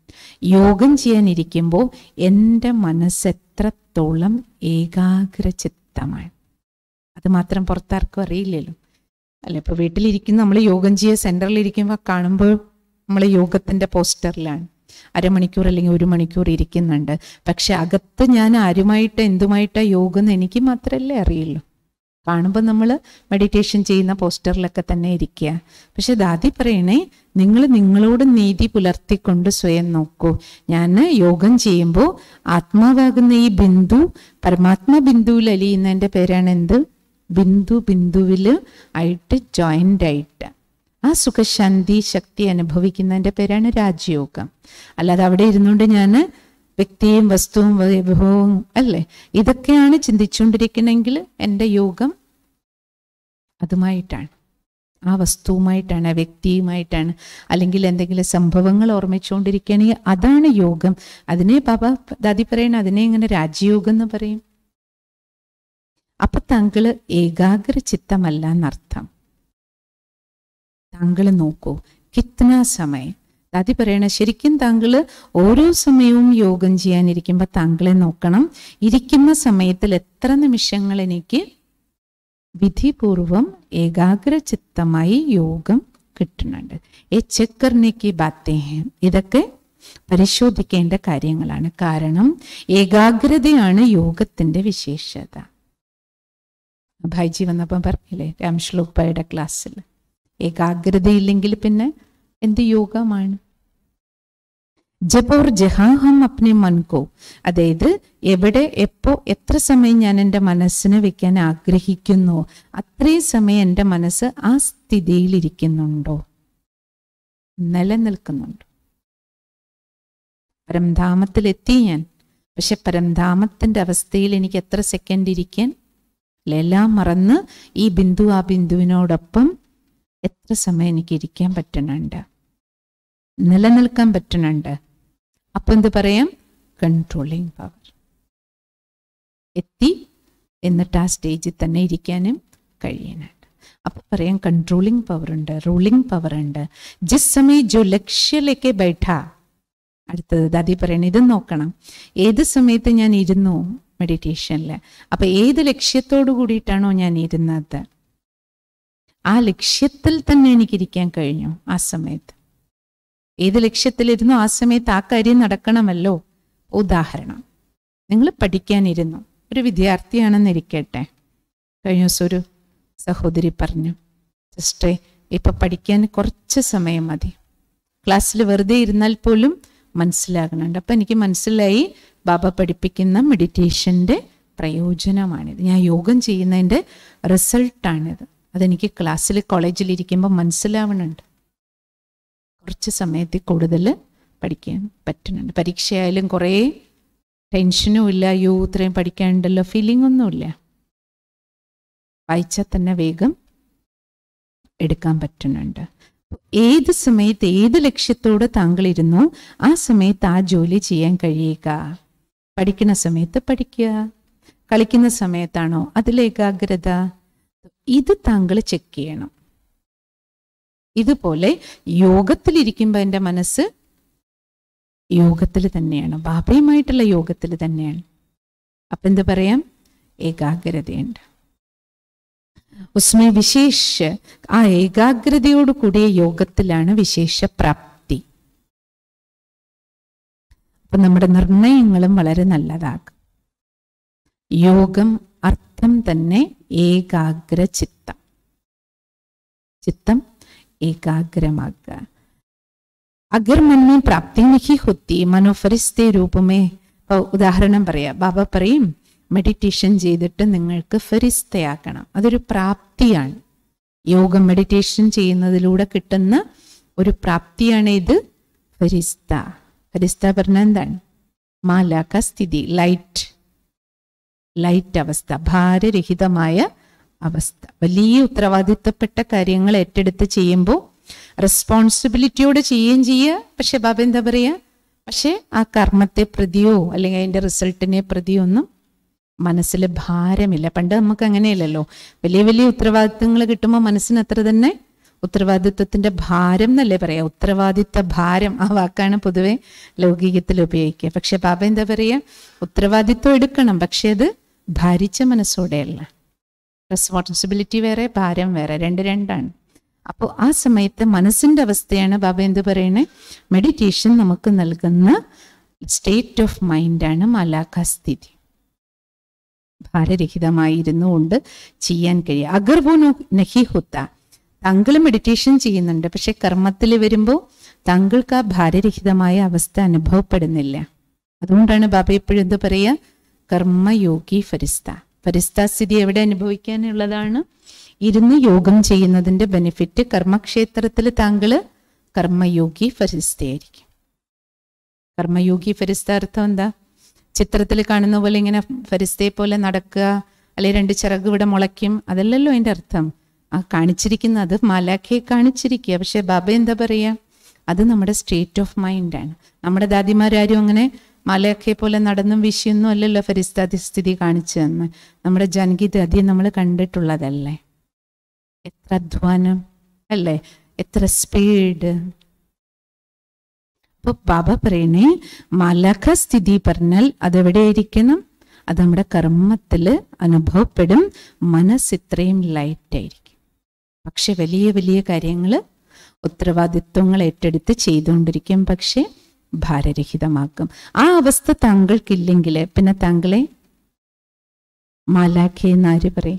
യോഗം ചെയ്യാനിരിക്കുമ്പോൾ എൻ്റെ മനസ്സ് എത്രത്തോളം ഏകാഗ്രചിത്തമാണ് അത് മാത്രം പുറത്താർക്കും അറിയില്ലല്ലോ അല്ല ഇപ്പോൾ വീട്ടിലിരിക്കുന്ന നമ്മൾ യോഗം ചെയ്യുക സെൻറ്ററിലിരിക്കുമ്പോൾ കാണുമ്പോൾ നമ്മൾ യോഗത്തിൻ്റെ പോസ്റ്ററിലാണ് അരമണിക്കൂർ അല്ലെങ്കിൽ ഒരു മണിക്കൂർ ഇരിക്കുന്നുണ്ട് പക്ഷെ അകത്ത് ഞാൻ ആരുമായിട്ട് എന്തുമായിട്ടാണ് യോഗം എന്ന് എനിക്ക് മാത്രമല്ലേ അറിയുള്ളൂ കാണുമ്പോൾ നമ്മൾ മെഡിറ്റേഷൻ ചെയ്യുന്ന പോസ്റ്ററിലൊക്കെ തന്നെ ഇരിക്കുക പക്ഷെ ദാദി പറയണേ നിങ്ങൾ നിങ്ങളോട് നീതി പുലർത്തിക്കൊണ്ട് സ്വയം നോക്കൂ ഞാൻ യോഗം ചെയ്യുമ്പോൾ ആത്മാവാകുന്ന ഈ ബിന്ദു പരമാത്മ ബിന്ദുവിൽ അലിയുന്നതിൻ്റെ പേരാണ് എന്ത് ബിന്ദു ബിന്ദുവിൽ ആയിട്ട് ജോയിൻ്റ് ആയിട്ട് ആ സുഖശാന്തി ശക്തി അനുഭവിക്കുന്നതിൻ്റെ പേരാണ് രാജയോഗം അല്ലാതെ അവിടെ ഇരുന്നുകൊണ്ട് ഞാൻ വ്യക്തിയും വസ്തുവും വിഭവവും അല്ലേ ഇതൊക്കെയാണ് ചിന്തിച്ചുകൊണ്ടിരിക്കണമെങ്കിൽ എൻ്റെ യോഗം അതുമായിട്ടാണ് ആ വസ്തുവുമായിട്ടാണ് ആ വ്യക്തിയുമായിട്ടാണ് അല്ലെങ്കിൽ എന്തെങ്കിലും സംഭവങ്ങൾ ഓർമ്മിച്ചുകൊണ്ടിരിക്കുകയാണെങ്കിൽ അതാണ് യോഗം അതിനെ ബാബ ദാദി പറയണ അതിനെ ഇങ്ങനെ രാജയോഗം എന്ന് പറയും അപ്പൊ താങ്കള് ഏകാഗ്ര ചിത്തമല്ല എന്നർത്ഥം താങ്കൾ നോക്കൂ കിത്തന സമയം ദാദി പറയണ ശരിക്കും താങ്കൾ ഓരോ സമയവും യോഗം ചെയ്യാനിരിക്കുമ്പോൾ താങ്കളെ നോക്കണം ഇരിക്കുന്ന സമയത്തിൽ എത്ര നിമിഷങ്ങൾ എനിക്ക് വിധിപൂർവം ഏകാഗ്രചിത്തമായി യോഗം കിട്ടുന്നുണ്ട് ഏ ചെക്കറിനേക്ക് ബാത്തേ ഇതൊക്കെ പരിശോധിക്കേണ്ട കാര്യങ്ങളാണ് കാരണം ഏകാഗ്രതയാണ് യോഗത്തിന്റെ വിശേഷത ഭായിജി വന്നപ്പം പറഞ്ഞില്ലേ രാം ശ്ലോക് ക്ലാസ്സിൽ ഏകാഗ്രതയില്ലെങ്കിൽ പിന്നെ എന്ത് യോഗമാണ് ജബ് ഓർ ജഹാ ഹം അപ്നെ മൻകോ അതായത് എവിടെ എപ്പോ എത്ര സമയം ഞാൻ എൻ്റെ മനസ്സിന് വെക്കാൻ ആഗ്രഹിക്കുന്നു അത്രയും സമയം എൻ്റെ മനസ്സ് ആ സ്ഥിതിയിലിരിക്കുന്നുണ്ടോ നിലനിൽക്കുന്നുണ്ടോ പരംധാമത്തിലെത്തി ഞാൻ പക്ഷെ പരംധാമത്തിൻ്റെ അവസ്ഥയിൽ എനിക്ക് എത്ര സെക്കൻഡ് ഇരിക്കാൻ എല്ലാം മറന്ന് ഈ ബിന്ദു ആ ബിന്ദുവിനോടൊപ്പം എത്ര സമയം എനിക്ക് ഇരിക്കാൻ പറ്റുന്നുണ്ട് നിലനിൽക്കാൻ പറ്റുന്നുണ്ട് അപ്പൊ എന്ത് പറയാം കൺട്രോളിങ് പവർ എത്തി എന്നിട്ട് ആ സ്റ്റേജിൽ തന്നെ ഇരിക്കാനും കഴിയാനുണ്ട് അപ്പൊ പറയാം കൺട്രോളിങ് പവർ ഉണ്ട് റൂളിംഗ് പവർ ഉണ്ട് ജിസ് സമയ ജോ ലക്ഷ്യലേക്ക് ബൈഠ അടുത്തത് ദാദി പറയണ ഇത് നോക്കണം ഏത് സമയത്ത് ഞാൻ ഇരുന്നു മെഡിറ്റേഷനിൽ അപ്പൊ ഏത് ലക്ഷ്യത്തോടു കൂടിയിട്ടാണോ ഞാൻ ഇരുന്നത് ആ ലക്ഷ്യത്തിൽ തന്നെ എനിക്കിരിക്കാൻ കഴിഞ്ഞു ആ സമയത്ത് ഏത് ലക്ഷ്യത്തിലിരുന്നു ആ സമയത്ത് ആ കാര്യം നടക്കണമല്ലോ ഉദാഹരണം നിങ്ങൾ പഠിക്കാനിരുന്നു ഒരു വിദ്യാർത്ഥിയാണെന്നിരിക്കട്ടെ കഴിഞ്ഞ ദിവസം ഒരു സഹോദരി പറഞ്ഞു സിസ്റ്ററെ ഇപ്പൊ പഠിക്കാൻ കുറച്ച് സമയം മതി ക്ലാസ്സിൽ വെറുതെ ഇരുന്നാൽ പോലും മനസ്സിലാകുന്നുണ്ട് അപ്പം എനിക്ക് മനസ്സിലായി ബാബ പഠിപ്പിക്കുന്ന മെഡിറ്റേഷൻ്റെ പ്രയോജനമാണിത് ഞാൻ യോഗം ചെയ്യുന്നതിൻ്റെ റിസൾട്ടാണിത് അതെനിക്ക് ക്ലാസ്സിൽ കോളേജിൽ ഇരിക്കുമ്പോൾ മനസ്സിലാവുന്നുണ്ട് കുറച്ച് സമയത്തിൽ കൂടുതൽ പഠിക്കാൻ പറ്റുന്നുണ്ട് പരീക്ഷയായാലും കുറേ ടെൻഷനും ഇല്ല അയ്യോ ഇത്രയും പഠിക്കാനുണ്ടല്ലോ ഫീലിംഗ് ഒന്നുമില്ല വായിച്ചാൽ തന്നെ വേഗം എടുക്കാൻ പറ്റുന്നുണ്ട് ഏത് സമയത്ത് ഏത് ലക്ഷ്യത്തോട് താങ്കൾ ഇരുന്നോ ആ സമയത്ത് ആ ജോലി ചെയ്യാൻ കഴിയുക പഠിക്കുന്ന സമയത്ത് പഠിക്കുക കളിക്കുന്ന സമയത്താണോ അതിൽ ഏകാഗ്രത ഇത് താങ്കൾ ചെക്ക് ചെയ്യണം ഇതുപോലെ യോഗത്തിലിരിക്കുമ്പോൾ എൻ്റെ മനസ്സ് യോഗത്തിൽ തന്നെയാണ് ബാബയുമായിട്ടുള്ള യോഗത്തിൽ തന്നെയാണ് അപ്പം എന്ത് പറയാം ഏകാഗ്രതയുണ്ട് ഉസ്മേ വിശേഷ ആ ഏകാഗ്രതയോട് കൂടിയ യോഗത്തിലാണ് വിശേഷ പ്രാപ്തി അപ്പൊ നമ്മുടെ നിർണയങ്ങളും വളരെ നല്ലതാകും യോഗം അർത്ഥം തന്നെ ഏകാഗ്ര ചിത്തം ചിത്തം ഏകാഗ്രമാക്കുക അഗർ മന്മേ പ്രാപ്തി നഹി ഹൊത്തി മനോഫരിസ്തേ രൂപമേ ഉദാഹരണം പറയാം ബാബ പറയും മെഡിറ്റേഷൻ ചെയ്തിട്ട് നിങ്ങൾക്ക് ഫരിസ്തയാക്കണം അതൊരു പ്രാപ്തിയാണ് യോഗം മെഡിറ്റേഷൻ ചെയ്യുന്നതിലൂടെ കിട്ടുന്ന ഒരു പ്രാപ്തിയാണ് ഇത് ഫരിസ്ത ഫരിസ്ത പറഞ്ഞ എന്താണ് മാലാക്ക സ്ഥിതി ലൈറ്റ് ലൈറ്റ് അവസ്ഥ ഭാരരഹിതമായ അവസ്ഥ വലിയ ഉത്തരവാദിത്തപ്പെട്ട കാര്യങ്ങൾ ഏറ്റെടുത്ത് ചെയ്യുമ്പോൾ റെസ്പോൺസിബിലിറ്റിയോടെ ചെയ്യുകയും ചെയ്യുക പക്ഷെ ബാബ എന്താ പറയുക പക്ഷെ ആ കർമ്മത്തെ പ്രതിയോ അല്ലെങ്കിൽ അതിൻ്റെ റിസൾട്ടിനെ പ്രതിയോ ഒന്നും മനസ്സിൽ ഭാരമില്ല പണ്ട് നമുക്ക് അങ്ങനെയല്ലല്ലോ വലിയ വലിയ ഉത്തരവാദിത്തങ്ങൾ കിട്ടുമ്പോൾ മനസ്സിന് അത്ര തന്നെ ഉത്തരവാദിത്വത്തിന്റെ ഭാരം എന്നല്ലേ പറയാ ഉത്തരവാദിത്ത ഭാരം ആ വാക്കാണ് പൊതുവെ ലൗകികത്തിൽ ഉപയോഗിക്കുക പക്ഷെ ബാബ എന്താ പറയുക ഉത്തരവാദിത്വം എടുക്കണം പക്ഷെ അത് ഭാരിച്ച മനസ്സോടെയല്ല റെസ്പോൺസിബിലിറ്റി വേറെ ഭാരം വേറെ രണ്ട് രണ്ടാണ് അപ്പോൾ ആ സമയത്ത് മനസ്സിന്റെ അവസ്ഥയാണ് ബാബ എന്ത് പറയണേ മെഡിറ്റേഷൻ നമുക്ക് നൽകുന്ന സ്റ്റേറ്റ് ഓഫ് മൈൻഡാണ് മലാഖ സ്ഥിതി ഭാരരഹിതമായിരുന്നു കൊണ്ട് ചെയ്യാൻ കഴിയും അഗർവോ നഹി ഹുത്ത താങ്കൾ മെഡിറ്റേഷൻ ചെയ്യുന്നുണ്ട് പക്ഷെ കർമ്മത്തിൽ വരുമ്പോൾ താങ്കൾക്ക് ആ ഭാരരഹിതമായ അവസ്ഥ അനുഭവപ്പെടുന്നില്ല അതുകൊണ്ടാണ് ബാബ എപ്പോഴും എന്ത് പറയുക കർമ്മയോഗി ഫരിസ്ത ഫരിസ്ത സ്ഥിതി എവിടെ അനുഭവിക്കാനുള്ളതാണ് ഇരുന്ന് യോഗം ചെയ്യുന്നതിന്റെ ബെനിഫിറ്റ് കർമ്മക്ഷേത്രത്തിൽ താങ്കൾ കർമ്മയോഗി ഫരിസ്തയായിരിക്കും കർമ്മയോഗി ഫരിസ്ത അർത്ഥം എന്താ ചിത്രത്തിൽ കാണുന്ന പോലെ ഇങ്ങനെ ഫരിസ്തയെ പോലെ നടക്കുക അല്ലെങ്കിൽ രണ്ട് ചിറക് ഇവിടെ മുളയ്ക്കും അതല്ലല്ലോ അതിൻ്റെ അർത്ഥം ആ കാണിച്ചിരിക്കുന്ന അത് മാലാഖയെ കാണിച്ചിരിക്കുക പക്ഷെ ബാബ എന്താ പറയുക അത് നമ്മുടെ സ്റ്റേറ്റ് ഓഫ് മൈൻഡാണ് നമ്മുടെ ദാദിമാരാരും അങ്ങനെ മാലാഖയെ പോലെ നടന്നും വീശിയൊന്നും അല്ലല്ലോ ഫരിസ്താതി സ്ഥിതി കാണിച്ചു തന്ന് നമ്മുടെ ജനകി ദാദിയെ നമ്മൾ കണ്ടിട്ടുള്ളതല്ലേ എത്ര അധ്വാനം അല്ലേ എത്ര സ്പീഡ് അപ്പൊ ബാബ പറയണേ മലഖ സ്ഥിതി പറഞ്ഞാൽ അതെവിടെയായിരിക്കണം അത് നമ്മുടെ കർമ്മത്തിൽ അനുഭവപ്പെടും മനസ്സ് ഇത്രയും ലൈറ്റ് ആയിരിക്കും പക്ഷെ വലിയ വലിയ കാര്യങ്ങൾ ഉത്തരവാദിത്വങ്ങൾ ഏറ്റെടുത്ത് ചെയ്തുകൊണ്ടിരിക്കും പക്ഷെ ഭാരരഹിതമാക്കും ആ അവസ്ഥ താങ്കൾക്കില്ലെങ്കിൽ പിന്നെ താങ്കളെ മാലാഖെ എന്നാര് പറയും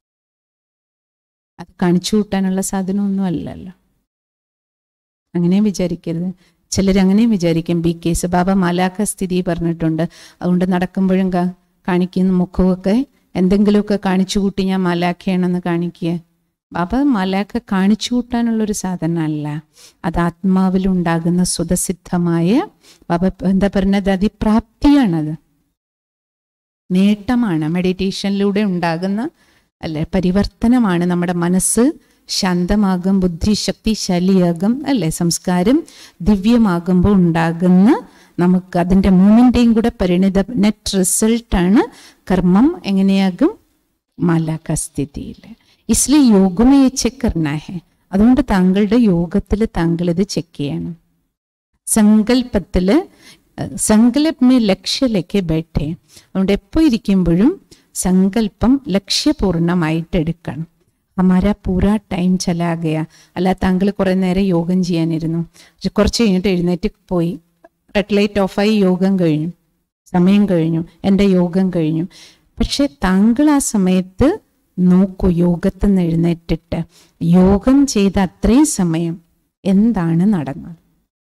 അത് കാണിച്ചു കൂട്ടാനുള്ള സാധനമൊന്നും അല്ലല്ലോ അങ്ങനെ വിചാരിക്കരുത് ചിലർ അങ്ങനെ വിചാരിക്കും ബി കേസ് ബാബ മാലാഖ സ്ഥിതി പറഞ്ഞിട്ടുണ്ട് അതുകൊണ്ട് നടക്കുമ്പോഴും കാ- കാണിക്കുന്ന മുഖമൊക്കെ എന്തെങ്കിലുമൊക്കെ കാണിച്ചു കൂട്ടി ഞാൻ മാലാഖയാണെന്ന് കാണിക്കുക ബാബ മാലാഖ കാണിച്ചു കൂട്ടാനുള്ളൊരു സാധനമല്ല അത് ആത്മാവിലുണ്ടാകുന്ന സ്വതസിദ്ധമായ ബാബ എന്താ പറഞ്ഞത് അതിപ്രാപ്തിയാണത് നേട്ടമാണ് മെഡിറ്റേഷനിലൂടെ ഉണ്ടാകുന്ന അല്ലെ പരിവർത്തനമാണ് നമ്മുടെ മനസ്സ് ശാന്തമാകും ബുദ്ധി ശക്തിശാലിയാകും അല്ലെ സംസ്കാരം ദിവ്യമാകുമ്പോൾ ഉണ്ടാകുന്ന നമുക്ക് അതിൻ്റെ മൂന്നിൻ്റെയും കൂടെ പരിണിത നെറ്റ് റിസൾട്ടാണ് കർമ്മം എങ്ങനെയാകും മാലാക്ക സ്ഥിതിയിൽ ഇസ്ലിए യോഗമേ ചെക്ക് കർണ ഹെ അതുകൊണ്ട് താങ്കളുടെ യോഗത്തിൽ താങ്കൾ ഇത് ചെക്ക് ചെയ്യണം സങ്കല്പത്തില് അഹ് സങ്കല്പമേ ലക്ഷ്യലേക്ക് ബേട്ടെ അതുകൊണ്ട് എപ്പോൾ ഇരിക്കുമ്പോഴും സങ്കല്പം ലക്ഷ്യപൂർണമായിട്ട് എടുക്കണം ഹമാരാ പൂരാ ടൈം ചലാകയ അല്ല താങ്കൾ കുറേ നേരം യോഗം ചെയ്യാനിരുന്നു പക്ഷെ കുറച്ച് കഴിഞ്ഞിട്ട് എഴുന്നേറ്റ് പോയി റെഡ് ലൈറ്റ് ഓഫായി യോഗം കഴിഞ്ഞു സമയം കഴിഞ്ഞു എൻ്റെ യോഗം കഴിഞ്ഞു പക്ഷെ താങ്കൾ ആ സമയത്ത് നോക്കൂ യോഗത്തിൽ നിന്ന് എഴുന്നേറ്റിട്ട് യോഗം ചെയ്ത അത്രയും സമയം എന്താണ് നടന്നത്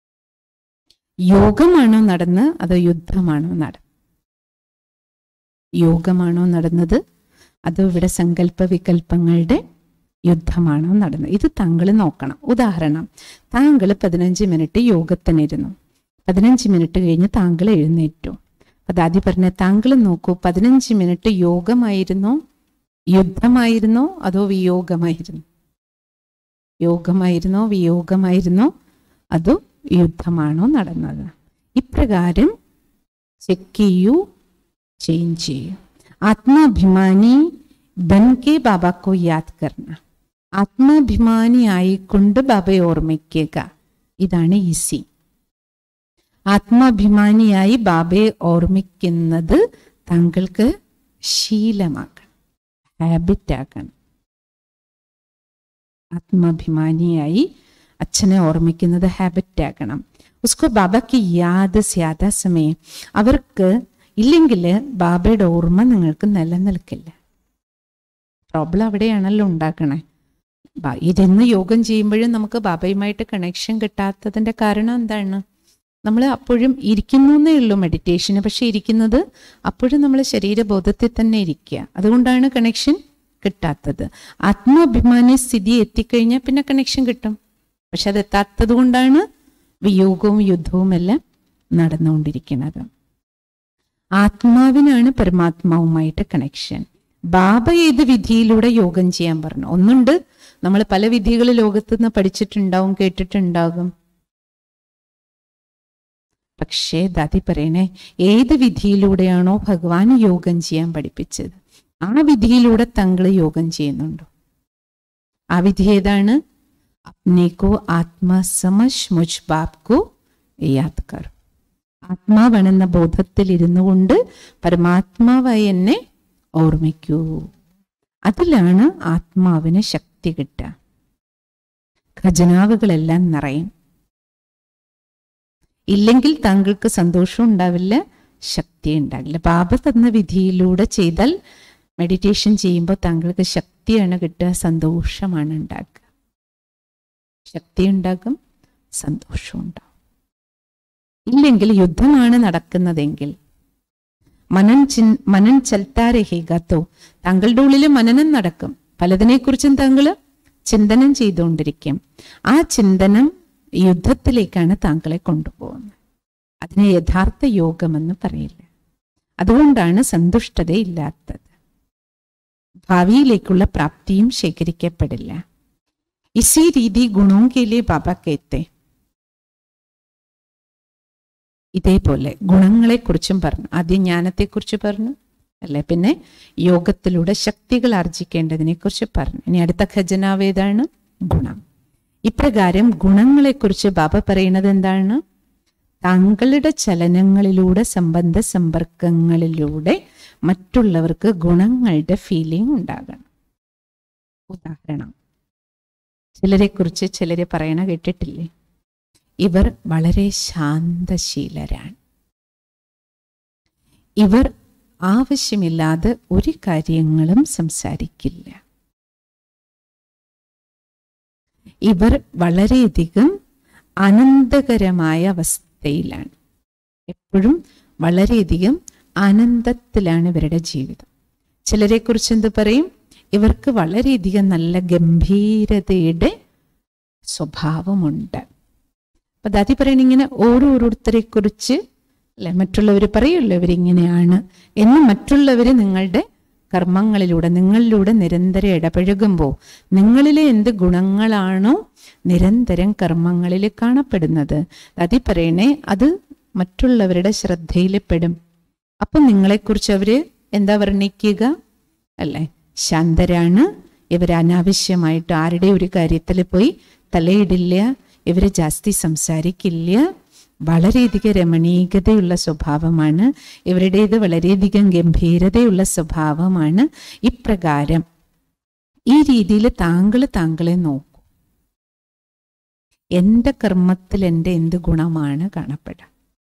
യോഗമാണോ നടന്ന് അതോ യുദ്ധമാണോ നടന്നത് യോഗമാണോ നടന്നത് അതോ ഇവിടെ സങ്കല്പ വികല്പങ്ങളുടെ യുദ്ധമാണോ നടന്നത് ഇത് താങ്കൾ നോക്കണം ഉദാഹരണം താങ്കൾ പതിനഞ്ച് മിനിറ്റ് യോഗത്തിനിരുന്നു പതിനഞ്ച് മിനിറ്റ് കഴിഞ്ഞ് താങ്കൾ എഴുന്നേറ്റു അതാദ്യ പറഞ്ഞ താങ്കൾ നോക്കൂ പതിനഞ്ച് മിനിറ്റ് യോഗമായിരുന്നോ യുദ്ധമായിരുന്നോ അതോ വിയോഗമായിരുന്നു യോഗമായിരുന്നോ വിയോഗമായിരുന്നോ അതോ യുദ്ധമാണോ നടന്നത് ഇപ്രകാരം ചെക്ക് ചെയ്യൂ ചേഞ്ച് ചെയ്യൂ ആത്മാഭിമാനി ബൻകെ ബാബക്കോ യാദ് കർണ ആത്മാഭിമാനി ആയിക്കൊണ്ട് ബാബയെ ഓർമ്മിക്കുക ഇതാണ് ഈസി ആത്മാഭിമാനിയായി ബാബയെ ഓർമ്മിക്കുന്നത് താങ്കൾക്ക് ശീലമാക്കണം ഹാബിറ്റ് ആക്കണം ആത്മാഭിമാനിയായി അച്ഛനെ ഓർമ്മിക്കുന്നത് ഹാബിറ്റ് ആക്കണം ഉസ്കോ ബാബയ്ക്ക് യാദ് സ്യാദ സമയം അവർക്ക് ഇല്ലെങ്കിൽ ബാബയുടെ ഓർമ്മ നിങ്ങൾക്ക് നിലനിൽക്കില്ല പ്രോബ്ലം അവിടെയാണല്ലോ ഉണ്ടാക്കണേ ബ- ഇരുന്ന് യോഗം ചെയ്യുമ്പോഴും നമുക്ക് ബാബയുമായിട്ട് കണക്ഷൻ കിട്ടാത്തതിൻ്റെ കാരണം എന്താണ് നമ്മൾ അപ്പോഴും ഇരിക്കുന്നു എന്നേ ഉള്ളൂ മെഡിറ്റേഷന് പക്ഷെ ഇരിക്കുന്നത് അപ്പോഴും നമ്മൾ ശരീരബോധത്തിൽ തന്നെ ഇരിക്കുക അതുകൊണ്ടാണ് കണക്ഷൻ കിട്ടാത്തത് ആത്മാഭിമാനി സ്ഥിതി എത്തിക്കഴിഞ്ഞാൽ പിന്നെ കണക്ഷൻ കിട്ടും പക്ഷെ അത് എത്താത്തത് കൊണ്ടാണ് വിയോഗവും യുദ്ധവും എല്ലാം നടന്നുകൊണ്ടിരിക്കുന്നത് ആത്മാവിനാണ് പരമാത്മാവുമായിട്ട് കണക്ഷൻ ബാബ ഏത് വിധിയിലൂടെ യോഗം ചെയ്യാൻ പറഞ്ഞു ഒന്നുണ്ട് നമ്മൾ പല വിധികൾ ലോകത്ത് നിന്ന് പഠിച്ചിട്ടുണ്ടാവും കേട്ടിട്ടുണ്ടാകും പക്ഷേ ദാതി പറയണേ ഏത് വിധിയിലൂടെയാണോ ഭഗവാൻ യോഗം ചെയ്യാൻ പഠിപ്പിച്ചത് ആ വിധിയിലൂടെ തങ്ങൾ യോഗം ചെയ്യുന്നുണ്ടോ ആ വിധി ഏതാണ് अपने को आत्मा समझ मुझ बाप को യാദ് കർ ആത്മാവാണെന്ന ബോധത്തിൽ ഇരുന്നു കൊണ്ട് പരമാത്മാവായി എന്നെ ഓർമ്മിക്കൂ അതിലാണ് ആത്മാവിന് ശക്തി കിട്ടുക ഖജനാവുകളെല്ലാം നിറയും ഇല്ലെങ്കിൽ താങ്കൾക്ക് സന്തോഷം ഉണ്ടാവില്ല ശക്തി ഉണ്ടാകില്ല ബാബ തന്ന വിധിയിലൂടെ ചെയ്താൽ മെഡിറ്റേഷൻ ചെയ്യുമ്പോൾ താങ്കൾക്ക് ശക്തിയാണ് കിട്ടുക സന്തോഷമാണ് ഉണ്ടാക്കുക ശക്തി ഉണ്ടാകും സന്തോഷം ഉണ്ടാകും ഇല്ലെങ്കിൽ യുദ്ധമാണ് നടക്കുന്നതെങ്കിൽ മനൻ ചിൻ മനൻ ചൽത്താ രഹേഗാത്തോ താങ്കളുടെ ഉള്ളിൽ മനനം നടക്കും പലതിനെക്കുറിച്ചും താങ്കൾ ചിന്തനം ചെയ്തുകൊണ്ടിരിക്കും ആ ചിന്തനം യുദ്ധത്തിലേക്കാണ് താങ്കളെ കൊണ്ടുപോകുന്നത് അതിനെ യഥാർത്ഥ യോഗമെന്ന് പറയില്ല അതുകൊണ്ടാണ് സന്തുഷ്ടതയില്ലാത്തത് ഭാവിയിലേക്കുള്ള പ്രാപ്തിയും ശേഖരിക്കപ്പെടില്ല ഇസി രീതി ഗുണോങ്കിലെ ബാബ കേത്തെ ഇതേപോലെ ഗുണങ്ങളെക്കുറിച്ചും പറഞ്ഞു ആദ്യം ജ്ഞാനത്തെക്കുറിച്ച് പറഞ്ഞു അല്ലേ പിന്നെ യോഗത്തിലൂടെ ശക്തികൾ ആർജിക്കേണ്ടതിനെ കുറിച്ച് പറഞ്ഞു ഇനി അടുത്ത ഖജനാവ് ഏതാണ് ഗുണം ഇപ്രകാരം ഗുണങ്ങളെക്കുറിച്ച് ബാബ പറയുന്നത് എന്താണ് താങ്കളുടെ ചലനങ്ങളിലൂടെ സംബന്ധ സമ്പർക്കങ്ങളിലൂടെ മറ്റുള്ളവർക്ക് ഗുണങ്ങളുടെ ഫീലിംഗ് ഉണ്ടാകണം ഉദാഹരണം ചിലരെ കുറിച്ച് ചിലരെ പറയണ കേട്ടിട്ടില്ലേ ഇവർ വളരെ ശാന്തശീലരാണ് ഇവർ ആവശ്യമില്ലാതെ ഒരു കാര്യങ്ങളും സംസാരിക്കില്ല ഇവർ വളരെയധികം ആനന്ദകരമായ അവസ്ഥയിലാണ് എപ്പോഴും വളരെയധികം ആനന്ദത്തിലാണ് ഇവരുടെ ജീവിതം ചിലരെ കുറിച്ച് എന്ത് പറയും ഇവർക്ക് വളരെയധികം നല്ല ഗംഭീരതയുടെ സ്വഭാവമുണ്ട് അപ്പൊ ദാതി പറയണ ഇങ്ങനെ ഓരോരുത്തരെ കുറിച്ച് അല്ലെ മറ്റുള്ളവർ പറയുമല്ലോ ഇവരിങ്ങനെയാണ് എന്ന് മറ്റുള്ളവർ നിങ്ങളുടെ കർമ്മങ്ങളിലൂടെ നിങ്ങളിലൂടെ നിരന്തരം ഇടപഴകുമ്പോൾ നിങ്ങളിലെ എന്ത് ഗുണങ്ങളാണോ നിരന്തരം കർമ്മങ്ങളിൽ കാണപ്പെടുന്നത് ദാതി പറയണേ അത് മറ്റുള്ളവരുടെ ശ്രദ്ധയിൽ പെടും അപ്പം നിങ്ങളെക്കുറിച്ച് അവര് എന്താ വർണ്ണിക്കുക അല്ലേ ശാന്തരാണ് ഇവർ അനാവശ്യമായിട്ട് ആരുടെ ഒരു കാര്യത്തിൽ പോയി തലയിടില്ല ഇവർ ജാസ്തി സംസാരിക്കില്ല വളരെയധികം രമണീകതയുള്ള സ്വഭാവമാണ് ഇവരുടേത് വളരെയധികം ഗംഭീരതയുള്ള സ്വഭാവമാണ് ഇപ്രകാരം ഈ രീതിയിൽ താങ്കൾ താങ്കളെ നോക്കൂ എൻ്റെ കർമ്മത്തിൽ എൻ്റെ എന്ത് ഗുണമാണ് കാണപ്പെടുക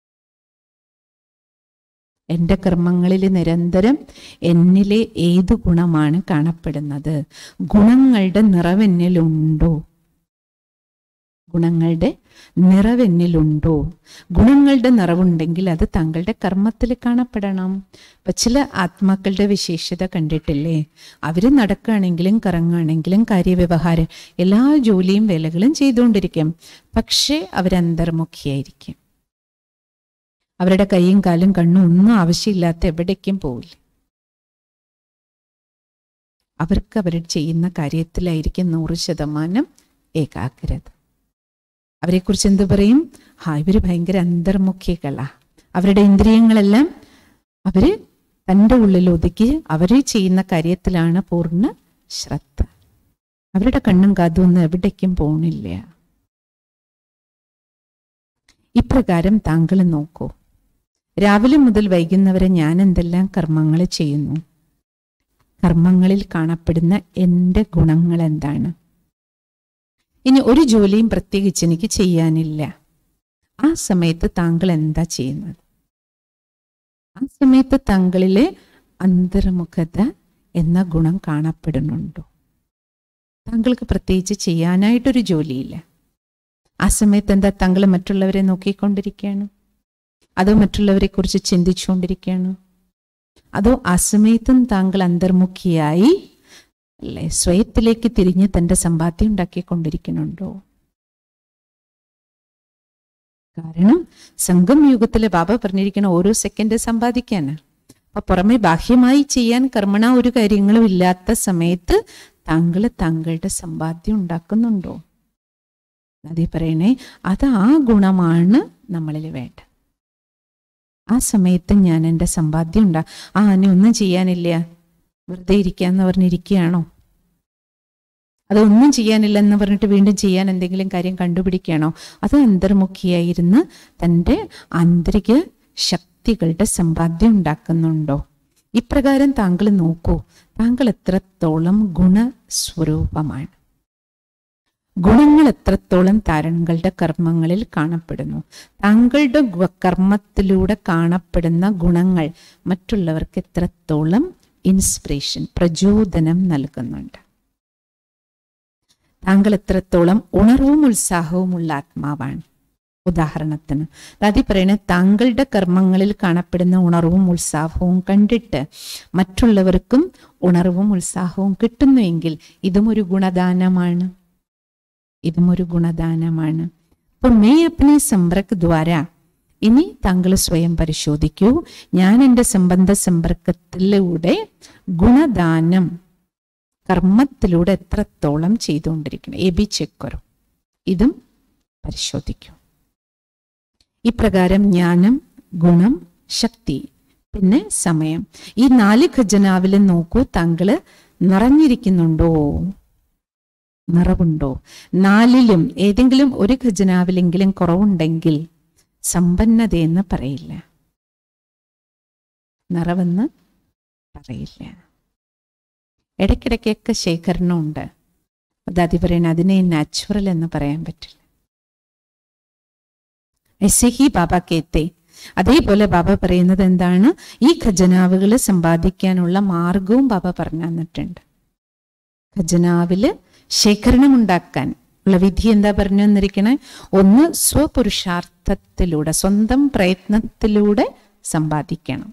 എൻ്റെ കർമ്മങ്ങളിൽ നിരന്തരം എന്നിലെ ഏത് ഗുണമാണ് കാണപ്പെടുന്നത് ഗുണങ്ങളുടെ നിറവെന്നിലുണ്ടോ ഗുണങ്ങളുടെ നിറവെന്നിലുണ്ടോ ഗുണങ്ങളുടെ നിറവുണ്ടെങ്കിൽ അത് താങ്കളുടെ കർമ്മത്തിൽ കാണപ്പെടണം ഇപ്പൊ ചില ആത്മാക്കളുടെ വിശേഷത കണ്ടിട്ടില്ലേ അവര് നടക്കുകയാണെങ്കിലും കറങ്ങുകയാണെങ്കിലും കാര്യവ്യവഹാരം എല്ലാ ജോലിയും വേലകളും ചെയ്തുകൊണ്ടിരിക്കും പക്ഷേ അവരന്തർമുഖിയായിരിക്കും അവരുടെ കൈയും കാലും കണ്ണും ഒന്നും ആവശ്യമില്ലാത്ത എവിടേക്കും പോവില്ല അവർക്ക് അവർ ചെയ്യുന്ന കാര്യത്തിലായിരിക്കും നൂറ് ശതമാനം ഏകാഗ്രത അവരെക്കുറിച്ച് എന്ത് പറയും ഹാ ഇവര് ഭയങ്കര അന്തർമുഖികളാ അവരുടെ ഇന്ദ്രിയങ്ങളെല്ലാം അവര് തൻ്റെ ഉള്ളിൽ ഒതുക്കി അവര് ചെയ്യുന്ന കാര്യത്തിലാണ് പൂർണ്ണ ശ്രദ്ധ അവരുടെ കണ്ണും കാതും ഒന്നും എവിടേക്കും പോണില്ല ഇപ്രകാരം താങ്കൾ നോക്കൂ രാവിലെ മുതൽ വൈകുന്നവരെ ഞാൻ എന്തെല്ലാം കർമ്മങ്ങൾ ചെയ്യുന്നു കർമ്മങ്ങളിൽ കാണപ്പെടുന്ന എൻ്റെ ഗുണങ്ങൾ എന്താണ് ഇനി ഒരു ജോലിയും പ്രത്യേകിച്ച് എനിക്ക് ചെയ്യാനില്ല ആ സമയത്ത് താങ്കൾ എന്താ ചെയ്യുന്നത് ആ സമയത്ത് താങ്കളിലെ അന്തർമുഖത എന്ന ഗുണം കാണപ്പെടുന്നുണ്ടോ താങ്കൾക്ക് പ്രത്യേകിച്ച് ചെയ്യാനായിട്ടൊരു ജോലിയില്ല ആ സമയത്ത് എന്താ താങ്കൾ മറ്റുള്ളവരെ നോക്കിക്കൊണ്ടിരിക്കുകയാണ് അതോ മറ്റുള്ളവരെ കുറിച്ച് ചിന്തിച്ചുകൊണ്ടിരിക്കുകയാണ് അതോ ആ സമയത്തും താങ്കൾ അന്തർമുഖിയായി അല്ലേ സ്വയത്തിലേക്ക് തിരിഞ്ഞ് തൻ്റെ സമ്പാദ്യം ഉണ്ടാക്കിക്കൊണ്ടിരിക്കുന്നുണ്ടോ കാരണം സംഘം യുഗത്തിലെ ബാബ പറഞ്ഞിരിക്കുന്ന ഓരോ സെക്കൻഡ് സമ്പാദിക്കാന് അപ്പൊ പുറമെ ബാഹ്യമായി ചെയ്യാൻ കർമ്മണ ഒരു കാര്യങ്ങളും ഇല്ലാത്ത സമയത്ത് താങ്കൾ താങ്കളുടെ സമ്പാദ്യം ഉണ്ടാക്കുന്നുണ്ടോ അതേ പറയണേ അത് ആ ഗുണമാണ് നമ്മളിൽ വേണ്ട ആ സമയത്ത് ഞാൻ എൻ്റെ സമ്പാദ്യം ഉണ്ടാ ആ ഇനി ഒന്നും ചെയ്യാനില്ല വെറുതെ ഇരിക്കാന്ന് പറഞ്ഞിരിക്കുകയാണോ അതൊന്നും ചെയ്യാനില്ലെന്ന് പറഞ്ഞിട്ട് വീണ്ടും ചെയ്യാൻ എന്തെങ്കിലും കാര്യം കണ്ടുപിടിക്കുകയാണോ അത് അന്തർമുഖിയായിരുന്ന് തൻ്റെ ആന്തരിക ശക്തികളുടെ സമ്പാദ്യം ഉണ്ടാക്കുന്നുണ്ടോ ഇപ്രകാരം താങ്കൾ നോക്കൂ താങ്കൾ എത്രത്തോളം ഗുണസ്വരൂപമാണ് ഗുണങ്ങൾ എത്രത്തോളം താരങ്ങളുടെ കർമ്മങ്ങളിൽ കാണപ്പെടുന്നു താങ്കളുടെ ഗു- കർമ്മത്തിലൂടെ കാണപ്പെടുന്ന ഗുണങ്ങൾ മറ്റുള്ളവർക്ക് എത്രത്തോളം ഇൻസ്പിറേഷൻ പ്രചോദനം നൽകുന്നുണ്ട് താങ്കൾ എത്രത്തോളം ഉണർവും ഉത്സാഹവും ഉള്ള ആത്മാവാണ് ഉദാഹരണത്തിന് അതായത് പറയണ താങ്കളുടെ കർമ്മങ്ങളിൽ കാണപ്പെടുന്ന ഉണർവും ഉത്സാഹവും കണ്ടിട്ട് മറ്റുള്ളവർക്കും ഉണർവും ഉത്സാഹവും കിട്ടുന്നുവെങ്കിൽ ഇതും ഒരു ഗുണദാനമാണ് ഇതും ഒരു ഗുണദാനമാണ് അപ്പൊ മേ അപ്നെ സമ്പർക്ക് ദ്വാര ഇനി താങ്കൾ സ്വയം പരിശോധിക്കൂ ഞാൻ എൻ്റെ സംബന്ധ സമ്പർക്കത്തിലൂടെ ഗുണദാനം കർമ്മത്തിലൂടെ എത്രത്തോളം ചെയ്തുകൊണ്ടിരിക്കണം എ ബി ചെക്കൊരു ഇതും പരിശോധിക്കൂ ഇപ്രകാരം ജ്ഞാനം ഗുണം ശക്തി പിന്നെ സമയം ഈ നാല് ഖജനാവിൽ നോക്കൂ താങ്കള് നിറഞ്ഞിരിക്കുന്നുണ്ടോ നിറവുണ്ടോ നാലിലും ഏതെങ്കിലും ഒരു ഖജനാവിലെങ്കിലും കുറവുണ്ടെങ്കിൽ സമ്പന്നതയെന്ന് പറയില്ല നിറവെന്ന് പറയില്ല ഇടയ്ക്കിടയ്ക്കൊക്കെ ശേഖരണമുണ്ട് അതാതി പറയണ അതിനെ നാച്ചുറൽ എന്ന് പറയാൻ പറ്റില്ല എസ് ഹി ബാബ കേത്തെ അതേപോലെ ബാബ പറയുന്നത് എന്താണ് ഈ ഖജനാവുകൾ സമ്പാദിക്കാനുള്ള മാർഗവും ബാബ പറഞ്ഞു തന്നിട്ടുണ്ട് ഖജനാവില് ശേഖരണം ഉണ്ടാക്കാൻ ഉള്ള വിധി എന്താ പറഞ്ഞു തന്നിരിക്കണേ ഒന്ന് സ്വപുരുഷാർത്ഥത്തിലൂടെ സ്വന്തം പ്രയത്നത്തിലൂടെ സമ്പാദിക്കണം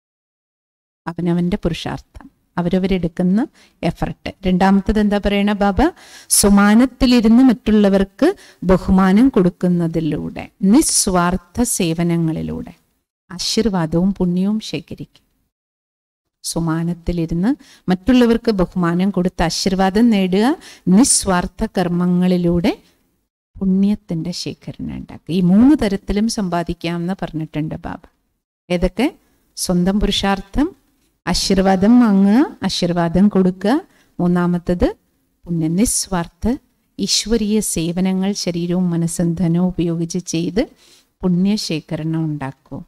അവനവന്റെ പുരുഷാർത്ഥം അവരവരെടുക്കുന്ന എഫർട്ട് രണ്ടാമത്തത് എന്താ പറയണ ബാബ സുമാനത്തിലിരുന്ന് മറ്റുള്ളവർക്ക് ബഹുമാനം കൊടുക്കുന്നതിലൂടെ നിസ്വാർത്ഥ സേവനങ്ങളിലൂടെ ആശീർവാദവും പുണ്യവും ശേഖരിക്കും സുമാനത്തിലിരുന്ന് മറ്റുള്ളവർക്ക് ബഹുമാനം കൊടുത്ത് ആശീർവാദം നേടുക നിസ്വാർത്ഥ കർമ്മങ്ങളിലൂടെ പുണ്യത്തിന്റെ ശേഖരണം ഉണ്ടാക്കുക ഈ മൂന്ന് തരത്തിലും സമ്പാദിക്കാമെന്ന് പറഞ്ഞിട്ടുണ്ട് ബാബ ഏതൊക്കെ സ്വന്തം പുരുഷാർത്ഥം ആശീർവാദം വാങ്ങുക ആശീർവാദം കൊടുക്കുക മൂന്നാമത്തത് പുണ്യ നിസ്വാർത്ഥ ഈശ്വരീയ സേവനങ്ങൾ ശരീരവും മനസ്സും ധനവും ഉപയോഗിച്ച് ചെയ്ത് പുണ്യശേഖരണം ഉണ്ടാക്കൂ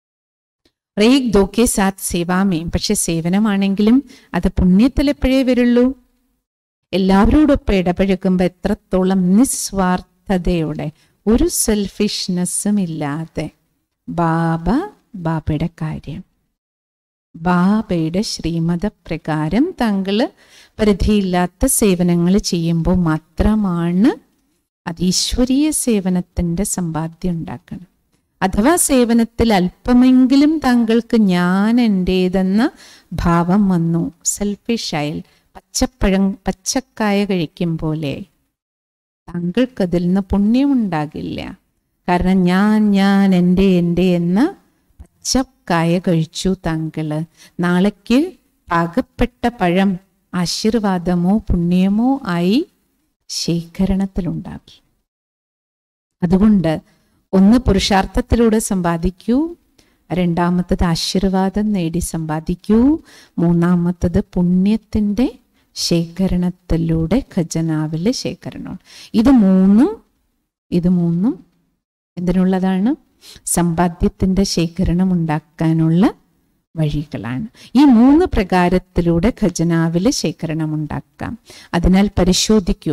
റേക് ദോക്കെ സാത്ത് സേവാമേ പക്ഷെ സേവനമാണെങ്കിലും അത് പുണ്യത്തിൽ എപ്പോഴേ വരുള്ളൂ എല്ലാവരോടൊപ്പം ഇടപഴകുമ്പോൾ എത്രത്തോളം നിസ്വാർത്ഥതയോടെ ഒരു സെൽഫിഷ്നെസ്സും ഇല്ലാതെ ബാബ ബാബയുടെ കാര്യം ബാബയുടെ ശ്രീമതപ്രകാരം താങ്കൾ പരിധിയില്ലാത്ത സേവനങ്ങൾ ചെയ്യുമ്പോൾ മാത്രമാണ് അത് ഈശ്വരീയ സേവനത്തിൻ്റെ സമ്പാദ്യം ഉണ്ടാക്കണം അഥവാ സേവനത്തിൽ അല്പമെങ്കിലും താങ്കൾക്ക് ഞാൻ എൻ്റേതെന്ന ഭാവം വന്നു സെൽഫിഷായി പച്ചപ്പഴം പച്ചക്കായ കഴിക്കും പോലെ താങ്കൾക്കതിൽ നിന്ന് പുണ്യമുണ്ടാകില്ല കാരണം ഞാൻ ഞാൻ എൻ്റെ എൻ്റെ എന്ന പച്ചക്കായ കഴിച്ചു താങ്കള് നാളേക്ക് പാകപ്പെട്ട പഴം ആശീർവാദമോ പുണ്യമോ ആയി ശേഖരണത്തിലുണ്ടാക്കി അതുകൊണ്ട് ഒന്ന് പുരുഷാർത്ഥത്തിലൂടെ സമ്പാദിക്കൂ രണ്ടാമത്തത് ആശീർവാദം നേടി സമ്പാദിക്കൂ മൂന്നാമത്തത് പുണ്യത്തിൻ്റെ ശേഖരണത്തിലൂടെ ഖജനാവിലെ ശേഖരണമാണ് ഇത് മൂന്നും ഇത് മൂന്നും എന്തിനുള്ളതാണ് സമ്പാദ്യത്തിൻ്റെ ശേഖരണം ഉണ്ടാക്കാനുള്ള വഴികളാണ് ഈ മൂന്ന് പ്രകാരത്തിലൂടെ ഖജനാവിൽ ശേഖരണം ഉണ്ടാക്കാം അതിനാൽ പരിശോധിക്കൂ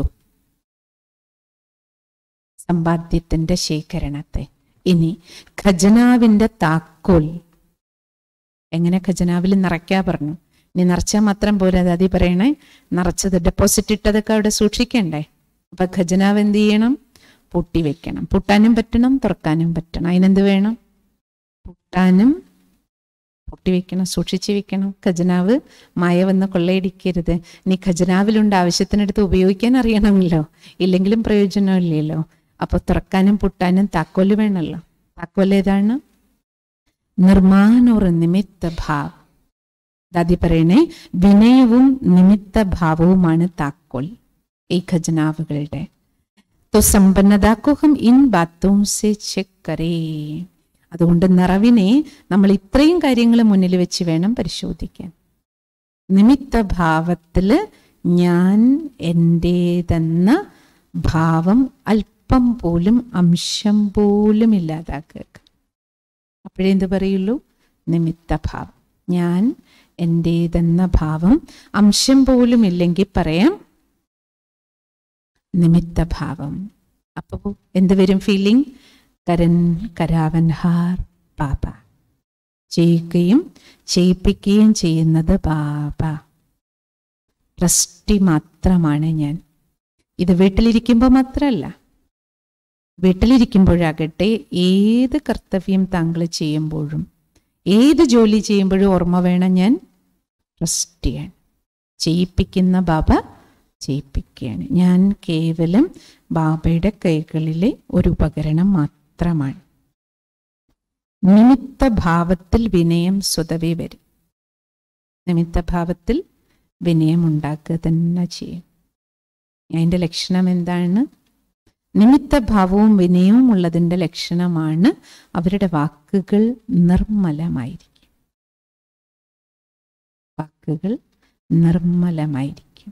സമ്പാദ്യത്തിന്റെ ശേഖരണത്തെ ഇനി ഖജനാവിന്റെ താക്കോൽ എങ്ങനെ ഖജനാവിൽ നിറയ്ക്കാ പറഞ്ഞു ഇനി നിറച്ചാൽ മാത്രം പോരാ അതി പറയണേ നിറച്ചത് ഡെപ്പോസിറ്റ് ഇട്ടതൊക്കെ അവിടെ സൂക്ഷിക്കണ്ടേ അപ്പൊ ഖജനാവ് എന്ത് ചെയ്യണം പൂട്ടി വെക്കണം പൂട്ടാനും പറ്റണം തുറക്കാനും പറ്റണം അതിനെന്ത് വേണം പൂട്ടാനും പൂട്ടി വെക്കണം സൂക്ഷിച്ച് വെക്കണം ഖജനാവ് മായ വന്ന് കൊള്ളയടിക്കരുത് ഇനി ഖജനാവിലുണ്ട് ആവശ്യത്തിനടുത്ത് ഉപയോഗിക്കാൻ അറിയണമല്ലോ ഇല്ലെങ്കിലും പ്രയോജനമില്ലല്ലോ അപ്പോൾ തുറക്കാനും പൂട്ടാനും താക്കോല് വേണമല്ലോ താക്കോൽ ഏതാണ് നിർമ്മാണോർ നിമിത്ത ഭാവ് ദാദി പറയണേ വിനയവും നിമിത്ത ഭാവവുമാണ് താക്കോൽ ഈ ഖജനാവുകളുടെ तो സമ്പന്നത को हम इन बातों से ചെക്ക് കരേ അതുകൊണ്ട് നിറവിനെ നമ്മൾ ഇത്രയും കാര്യങ്ങൾ മുന്നിൽ വെച്ച് വേണം പരിശോധിക്കാൻ നിമിത്ത ഭാവത്തില് ഞാൻ എൻ്റേതെന്ന ഭാവം അല്പം പോലും അംശം പോലും ഇല്ലാതാക്കുക അപ്പോഴേ എന്ത് പറയുള്ളൂ നിമിത്തഭാവം ഞാൻ എൻ്റേതെന്ന ഭാവം അംശം പോലും ഇല്ലെങ്കിൽ പറയാം നിമിത്തഭാവം അപ്പോൾ എന്ത് വരും ഫീലിംഗ് കരൻ കരാവൻഹാർ പാപ ചെയ്യുകയും ചെയ്യിപ്പിക്കുകയും ചെയ്യുന്നത് പാപ ട്രസ്റ്റി മാത്രമാണ് ഞാൻ ഇത് വീട്ടിലിരിക്കുമ്പോൾ മാത്രമല്ല വീട്ടിലിരിക്കുമ്പോഴാകട്ടെ ഏത് കർത്തവ്യം താങ്കൾ ചെയ്യുമ്പോഴും ഏത് ജോലി ചെയ്യുമ്പോഴും ഓർമ്മ വേണം ഞാൻ ട്രസ്റ്റ് ചെയ്യാൻ ചെയ്യിപ്പിക്കുന്ന ബാബ ചെയ്യിപ്പിക്കുകയാണ് ഞാൻ കേവലം ബാബയുടെ കൈകളിലെ ഒരു ഉപകരണം മാത്രമാണ് നിമിത്തഭാവത്തിൽ വിനയം സ്വതവേ വരും നിമിത്തഭാവത്തിൽ വിനയം ഉണ്ടാക്കുക തന്നെ ചെയ്യും അതിൻ്റെ ലക്ഷണം എന്താണ് നിമിത്തഭാവവും വിനയവും ഉള്ളതിൻ്റെ ലക്ഷണമാണ് അവരുടെ വാക്കുകൾ നിർമ്മലമായിരിക്കും വാക്കുകൾ നിർമ്മലമായിരിക്കും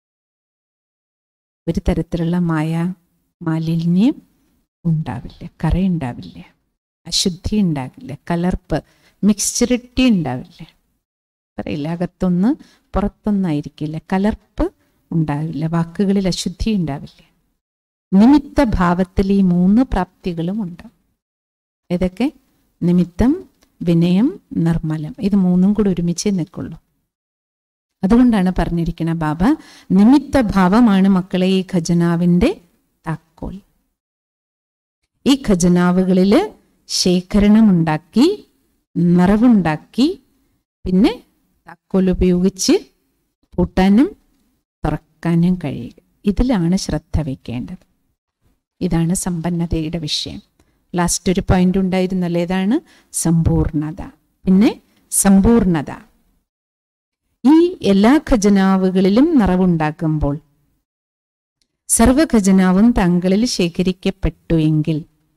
ഒരു തരത്തിലുള്ള മായ മാലിന്യം ഉണ്ടാവില്ല കറയുണ്ടാവില്ല അശുദ്ധി ഉണ്ടാകില്ല കലർപ്പ് മിക്സ്ചറിറ്റി ഉണ്ടാവില്ല പറയില്ല അകത്തൊന്ന് പുറത്തൊന്നായിരിക്കില്ല കലർപ്പ് ഉണ്ടാവില്ല വാക്കുകളിൽ അശുദ്ധി ഉണ്ടാവില്ല നിമിത്ത ഭാവത്തിൽ ഈ മൂന്ന് പ്രാപ്തികളും ഉണ്ട് ഇതൊക്കെ നിമിത്തം വിനയം നിർമ്മലം ഇത് മൂന്നും കൂടി ഒരുമിച്ചേ നിൽക്കുള്ളൂ അതുകൊണ്ടാണ് പറഞ്ഞിരിക്കുന്ന ബാബ നിമിത്ത ഭാവമാണ് മക്കളെ ഈ ഖജനാവിൻ്റെ താക്കോൽ ഈ ഖജനാവുകളിൽ ശേഖരണമുണ്ടാക്കി നിറവുണ്ടാക്കി പിന്നെ താക്കോൽ ഉപയോഗിച്ച് പൂട്ടാനും തുറക്കാനും കഴിയുക ഇതിലാണ് ശ്രദ്ധ വയ്ക്കേണ്ടത് ഇതാണ് സമ്പന്നതയുടെ വിഷയം ലാസ്റ്റ് ഒരു പോയിന്റ് ഉണ്ടായിരുന്നല്ലോ ഏതാണ് സമ്പൂർണത പിന്നെ സമ്പൂർണത ഈ എല്ലാ ഖജനാവുകളിലും നിറവുണ്ടാക്കുമ്പോൾ സർവ ഖജനാവും താങ്കളിൽ ശേഖരിക്കപ്പെട്ടു എങ്കിൽ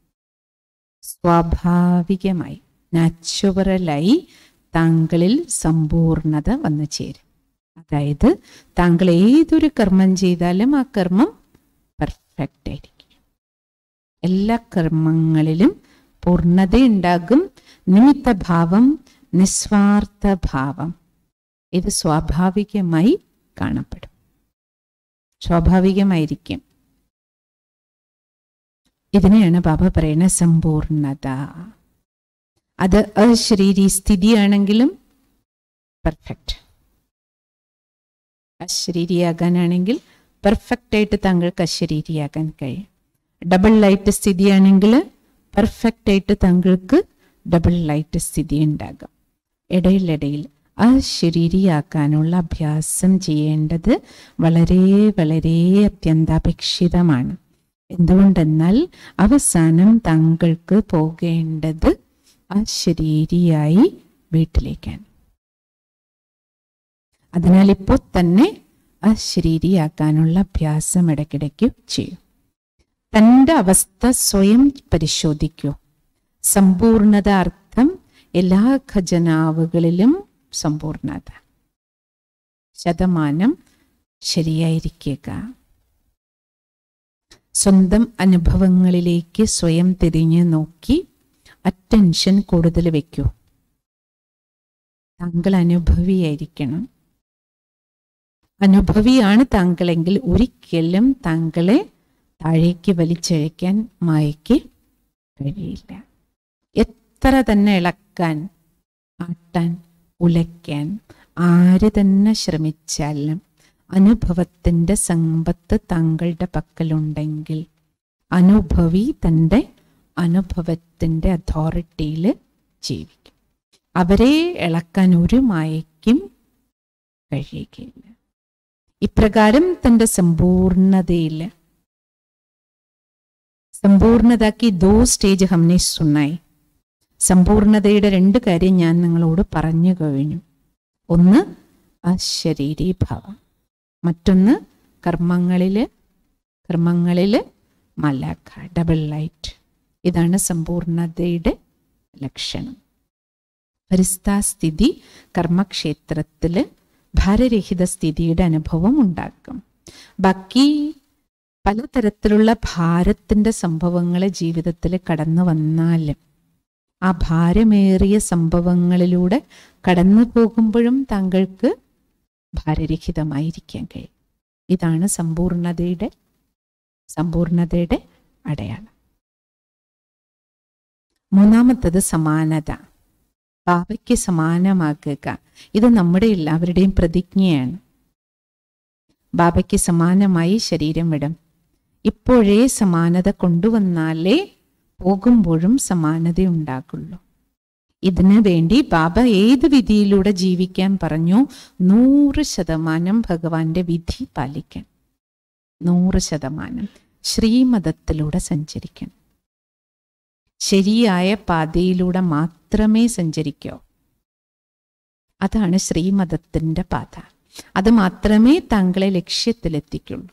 സ്വാഭാവികമായി നാച്ചുറലായി താങ്കളിൽ സമ്പൂർണത വന്നു ചേരും അതായത് താങ്കൾ ഏതൊരു കർമ്മം ചെയ്താലും ആ കർമ്മം പെർഫെക്റ്റ് ആയിരിക്കും എല്ലാ കർമ്മങ്ങളിലും പൂർണ്ണതയുണ്ടാകും നിമിത്തഭാവം നിസ്വാർത്ഥ ഭാവം ഇത് സ്വാഭാവികമായി കാണപ്പെടും സ്വാഭാവികമായിരിക്കും ഇതിനെയാണ് ബാബ പറയുന്ന സമ്പൂർണത അത് അശരീരി സ്ഥിതിയാണെങ്കിലും പെർഫെക്റ്റ് അശരീരിയാകാനാണെങ്കിൽ പെർഫെക്റ്റ് ആയിട്ട് താങ്കൾക്ക് അശരീരിയാകാൻ കഴിയും ഡബിൾ ലൈറ്റ് സ്ഥിതിയാണെങ്കിൽ പെർഫെക്റ്റ് ആയിട്ട് താങ്കൾക്ക് ഡബിൾ ലൈറ്റ് സ്ഥിതി ഉണ്ടാകാം ഇടയിലിടയിൽ അശരീരിയാക്കാനുള്ള അഭ്യാസം ചെയ്യേണ്ടത് വളരെ വളരെ അത്യന്താപേക്ഷിതമാണ് എന്തുകൊണ്ടെന്നാൽ അവസാനം താങ്കൾക്ക് പോകേണ്ടത് അശരീരിയായി വീട്ടിലേക്കാണ് അതിനാൽ ഇപ്പോൾ തന്നെ അശരീരിയാക്കാനുള്ള അഭ്യാസം ഇടയ്ക്കിടയ്ക്ക് ചെയ്യൂ തൻ്റെ അവസ്ഥ സ്വയം പരിശോധിക്കൂ സമ്പൂർണത അർത്ഥം എല്ലാ ഖജനാവുകളിലും സമ്പൂർണത ശതമാനം ശരിയായിരിക്കുക സ്വന്തം അനുഭവങ്ങളിലേക്ക് സ്വയം തിരിഞ്ഞു നോക്കി അറ്റൻഷൻ കൂടുതൽ വയ്ക്കൂ താങ്കൾ അനുഭവിയായിരിക്കണം അനുഭവിയാണ് താങ്കളെങ്കിൽ ഒരിക്കലും താങ്കളെ താഴേക്ക് വലിച്ചഴയ്ക്കാൻ മായയ്ക്ക് കഴിയില്ല എത്ര തന്നെ ഇളക്കാൻ ആട്ടാൻ ഉലയ്ക്കാൻ ആര് തന്നെ ശ്രമിച്ചാലും അനുഭവത്തിൻ്റെ സമ്പത്ത് താങ്കളുടെ പക്കലുണ്ടെങ്കിൽ അനുഭവി തൻ്റെ അനുഭവത്തിൻ്റെ അതോറിറ്റിയിൽ ജീവിക്കും അവരെ ഇളക്കാൻ ഒരു മായയ്ക്കും കഴിയുകയില്ല ഇപ്രകാരം തൻ്റെ സമ്പൂർണതയിൽ സമ്പൂർണത की दो സ്റ്റേജ് हमने സുന്നായി സമ്പൂർണതയുടെ രണ്ട് കാര്യം ഞാൻ നിങ്ങളോട് പറഞ്ഞു കഴിഞ്ഞു ഒന്ന് അശരീരി ഭാവം മറ്റൊന്ന് കർമ്മങ്ങളിൽ കർമ്മങ്ങളിൽ മലാഖ ഡബിൾ ലൈറ്റ് ഇതാണ് സമ്പൂർണതയുടെ ലക്ഷണം പരിസ്ഥാസ്ഥിതി കർമ്മക്ഷേത്രത്തിൽ ഭാരരഹിത സ്ഥിതിയുടെ അനുഭവം ഉണ്ടാക്കും ബാക്കി പലതരത്തിലുള്ള ഭാരത്തിൻ്റെ സംഭവങ്ങളെ ജീവിതത്തിൽ കടന്നു വന്നാലും ആ ഭാരമേറിയ സംഭവങ്ങളിലൂടെ കടന്നു പോകുമ്പോഴും താങ്കൾക്ക് ഭാരരഹിതമായിരിക്കാൻ കഴിയും ഇതാണ് സമ്പൂർണതയുടെ സമ്പൂർണതയുടെ അടയാളം മൂന്നാമത്തത് സമാനത ബാബയ്ക്ക് സമാനമാക്കുക ഇത് നമ്മുടെ എല്ലാവരുടെയും പ്രതിജ്ഞയാണ് ബാബയ്ക്ക് സമാനമായി ശരീരം വിടും ഇപ്പോഴേ സമാനത കൊണ്ടുവന്നാലേ പോകുമ്പോഴും സമാനത ഉണ്ടാകുള്ളൂ ഇതിനു വേണ്ടി ബാബ ഏത് വിധിയിലൂടെ ജീവിക്കാൻ പറഞ്ഞു നൂറ് ശതമാനം ഭഗവാന്റെ വിധി പാലിക്കണം നൂറ് ശതമാനം ശ്രീമതത്തിലൂടെ സഞ്ചരിക്കണം ശരിയായ പാതയിലൂടെ മാത്രമേ സഞ്ചരിക്കൂ അതാണ് ശ്രീമതത്തിൻ്റെ പാത അത് മാത്രമേ താങ്കളെ ലക്ഷ്യത്തിലെത്തിക്കുള്ളൂ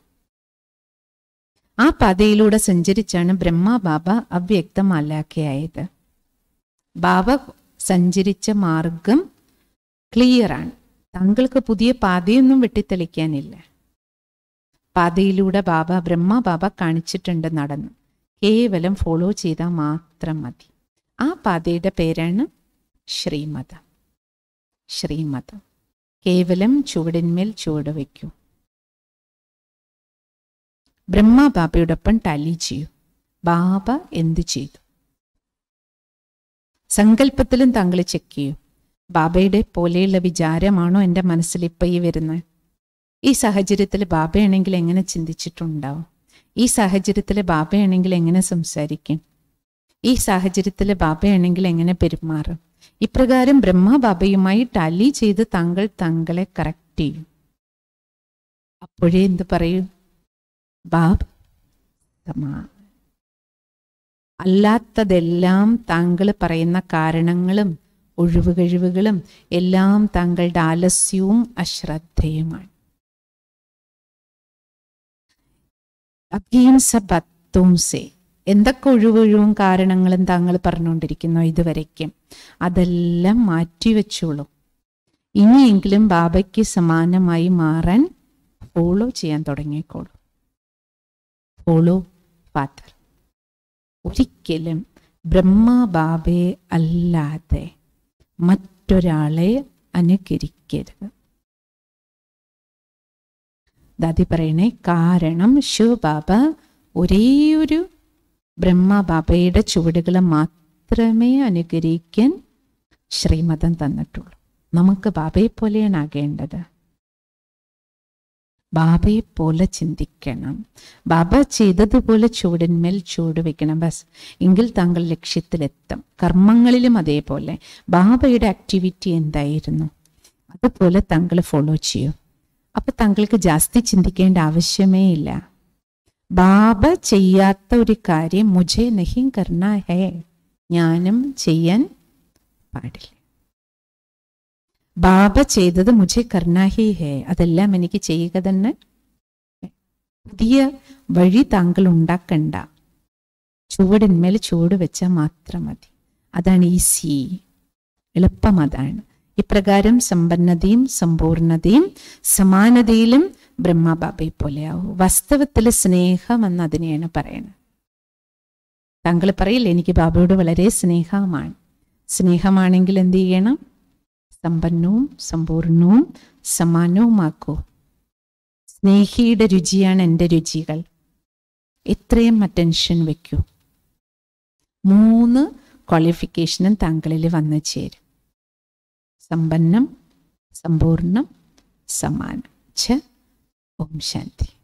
ആ പാതയിലൂടെ സഞ്ചരിച്ചാണ് ബ്രഹ്മ ബാബ അവ്യക്തമല്ലാക്കയായത് ബാബ സഞ്ചരിച്ച മാർഗം ക്ലിയറാണ് താങ്കൾക്ക് പുതിയ പാതയൊന്നും വെട്ടിത്തെളിക്കാനില്ല പാതയിലൂടെ ബാബ ബ്രഹ്മ ബാബ കാണിച്ചിട്ടുണ്ട് നടന്നു കേവലം ഫോളോ ചെയ്താൽ മാത്രം മതി ആ പാതയുടെ പേരാണ് ശ്രീമതം ശ്രീമതം കേവലം ചുവടിന്മേൽ ചുവട് വയ്ക്കൂ ബ്രഹ്മ ബാബയോടൊപ്പം ടാലി ചെയ്യൂ ബാബ എന്ത് ചെയ്തു സങ്കല്പത്തിലും താങ്കൾ ചെക്ക് ചെയ്യൂ ബാബയുടെ പോലെയുള്ള വിചാരമാണോ എൻ്റെ മനസ്സിൽ ഇപ്പം ഈ വരുന്നത് ഈ സാഹചര്യത്തിൽ ബാബയാണെങ്കിൽ എങ്ങനെ ചിന്തിച്ചിട്ടുണ്ടാവും ഈ സാഹചര്യത്തിൽ ബാബയാണെങ്കിൽ എങ്ങനെ സംസാരിക്കും ഈ സാഹചര്യത്തിൽ ബാബയാണെങ്കിൽ എങ്ങനെ പെരുമാറും ഇപ്രകാരം ബ്രഹ്മ ബാബയുമായി ടാലി ചെയ്ത് താങ്കൾ താങ്കളെ കറക്റ്റ് ചെയ്യും അപ്പോഴേ എന്ത് പറയും ബാബ് സമാ അല്ലാത്തതെല്ലാം താങ്കൾ പറയുന്ന കാരണങ്ങളും ഒഴിവുകഴിവുകളും എല്ലാം താങ്കളുടെ ആലസ്യവും അശ്രദ്ധയുമാണ് അഭീംസ ബത്തുംസെ എന്തൊക്കെ ഒഴിവൊഴിവും കാരണങ്ങളും താങ്കൾ പറഞ്ഞുകൊണ്ടിരിക്കുന്നു ഇതുവരയ്ക്കും അതെല്ലാം മാറ്റിവെച്ചോളൂ ഇനിയെങ്കിലും ബാബയ്ക്ക് സമാനമായി മാറാൻ ഫോളോ ചെയ്യാൻ തുടങ്ങിക്കോളൂ ഫോളോ ഫാദർ ഒരിക്കലും ബ്രഹ്മ ബാബയെ അല്ലാതെ മറ്റൊരാളെ അനുകരിക്കരുത് ദാദി പറയണേ കാരണം ശിവബാബ ഒരേയൊരു ബ്രഹ്മ ബാബയുടെ ചുവടുകൾ മാത്രമേ അനുകരിക്കാൻ ശ്രീമതം തന്നിട്ടുള്ളൂ നമുക്ക് ബാബയെ പോലെയാണ് ആകേണ്ടത് ബാബയെ പോലെ ചിന്തിക്കണം ബാബ ചെയ്തതുപോലെ ചുവടിന്മേൽ ചുവട് വെക്കണം ബസ് എങ്കിൽ താങ്കൾ ലക്ഷ്യത്തിലെത്തും കർമ്മങ്ങളിലും അതേപോലെ ബാബയുടെ ആക്ടിവിറ്റി എന്തായിരുന്നു അതുപോലെ താങ്കൾ ഫോളോ ചെയ്യൂ അപ്പൊ താങ്കൾക്ക് ജാസ്തി ചിന്തിക്കേണ്ട ആവശ്യമേ ഇല്ല ബാബ ചെയ്യാത്ത ഒരു കാര്യം മുझे नहीं करना है ഞാനും ചെയ്യാൻ പാടില്ല ബാബ ചെയ്തത് മുझे करना ही है അതെല്ലാം എനിക്ക് ചെയ്യുക തന്നെ പുതിയ വഴി താങ്കൾ ഉണ്ടാക്കണ്ട ചുവടിന്മേൽ ചുവട് വെച്ചാൽ മാത്രം മതി അതാണ് ഈസി എളുപ്പം അതാണ് ഇപ്രകാരം സമ്പന്നതയും സമ്പൂർണതയും സമാനതയിലും ബ്രഹ്മബാബയെ പോലെയാവും വാസ്തവത്തിൽ സ്നേഹം എന്ന് അതിനെയാണ് പറയുന്നത് താങ്കൾ പറയില്ല എനിക്ക് ബാബയോട് വളരെ സ്നേഹമാണ് സ്നേഹമാണെങ്കിൽ എന്ത് ചെയ്യണം സമ്പന്നവും സമ്പൂർണവും സമാനവുമാക്കൂ സ്നേഹിയുടെ രുചിയാണ് എൻ്റെ രുചികൾ ഇത്രയും അറ്റൻഷൻ വയ്ക്കൂ മൂന്ന് ക്വാളിഫിക്കേഷനും താങ്കളിൽ വന്നു ചേരും സമ്പന്നം സമ്പൂർണം സമാനം ഛ ഓം ശാന്തി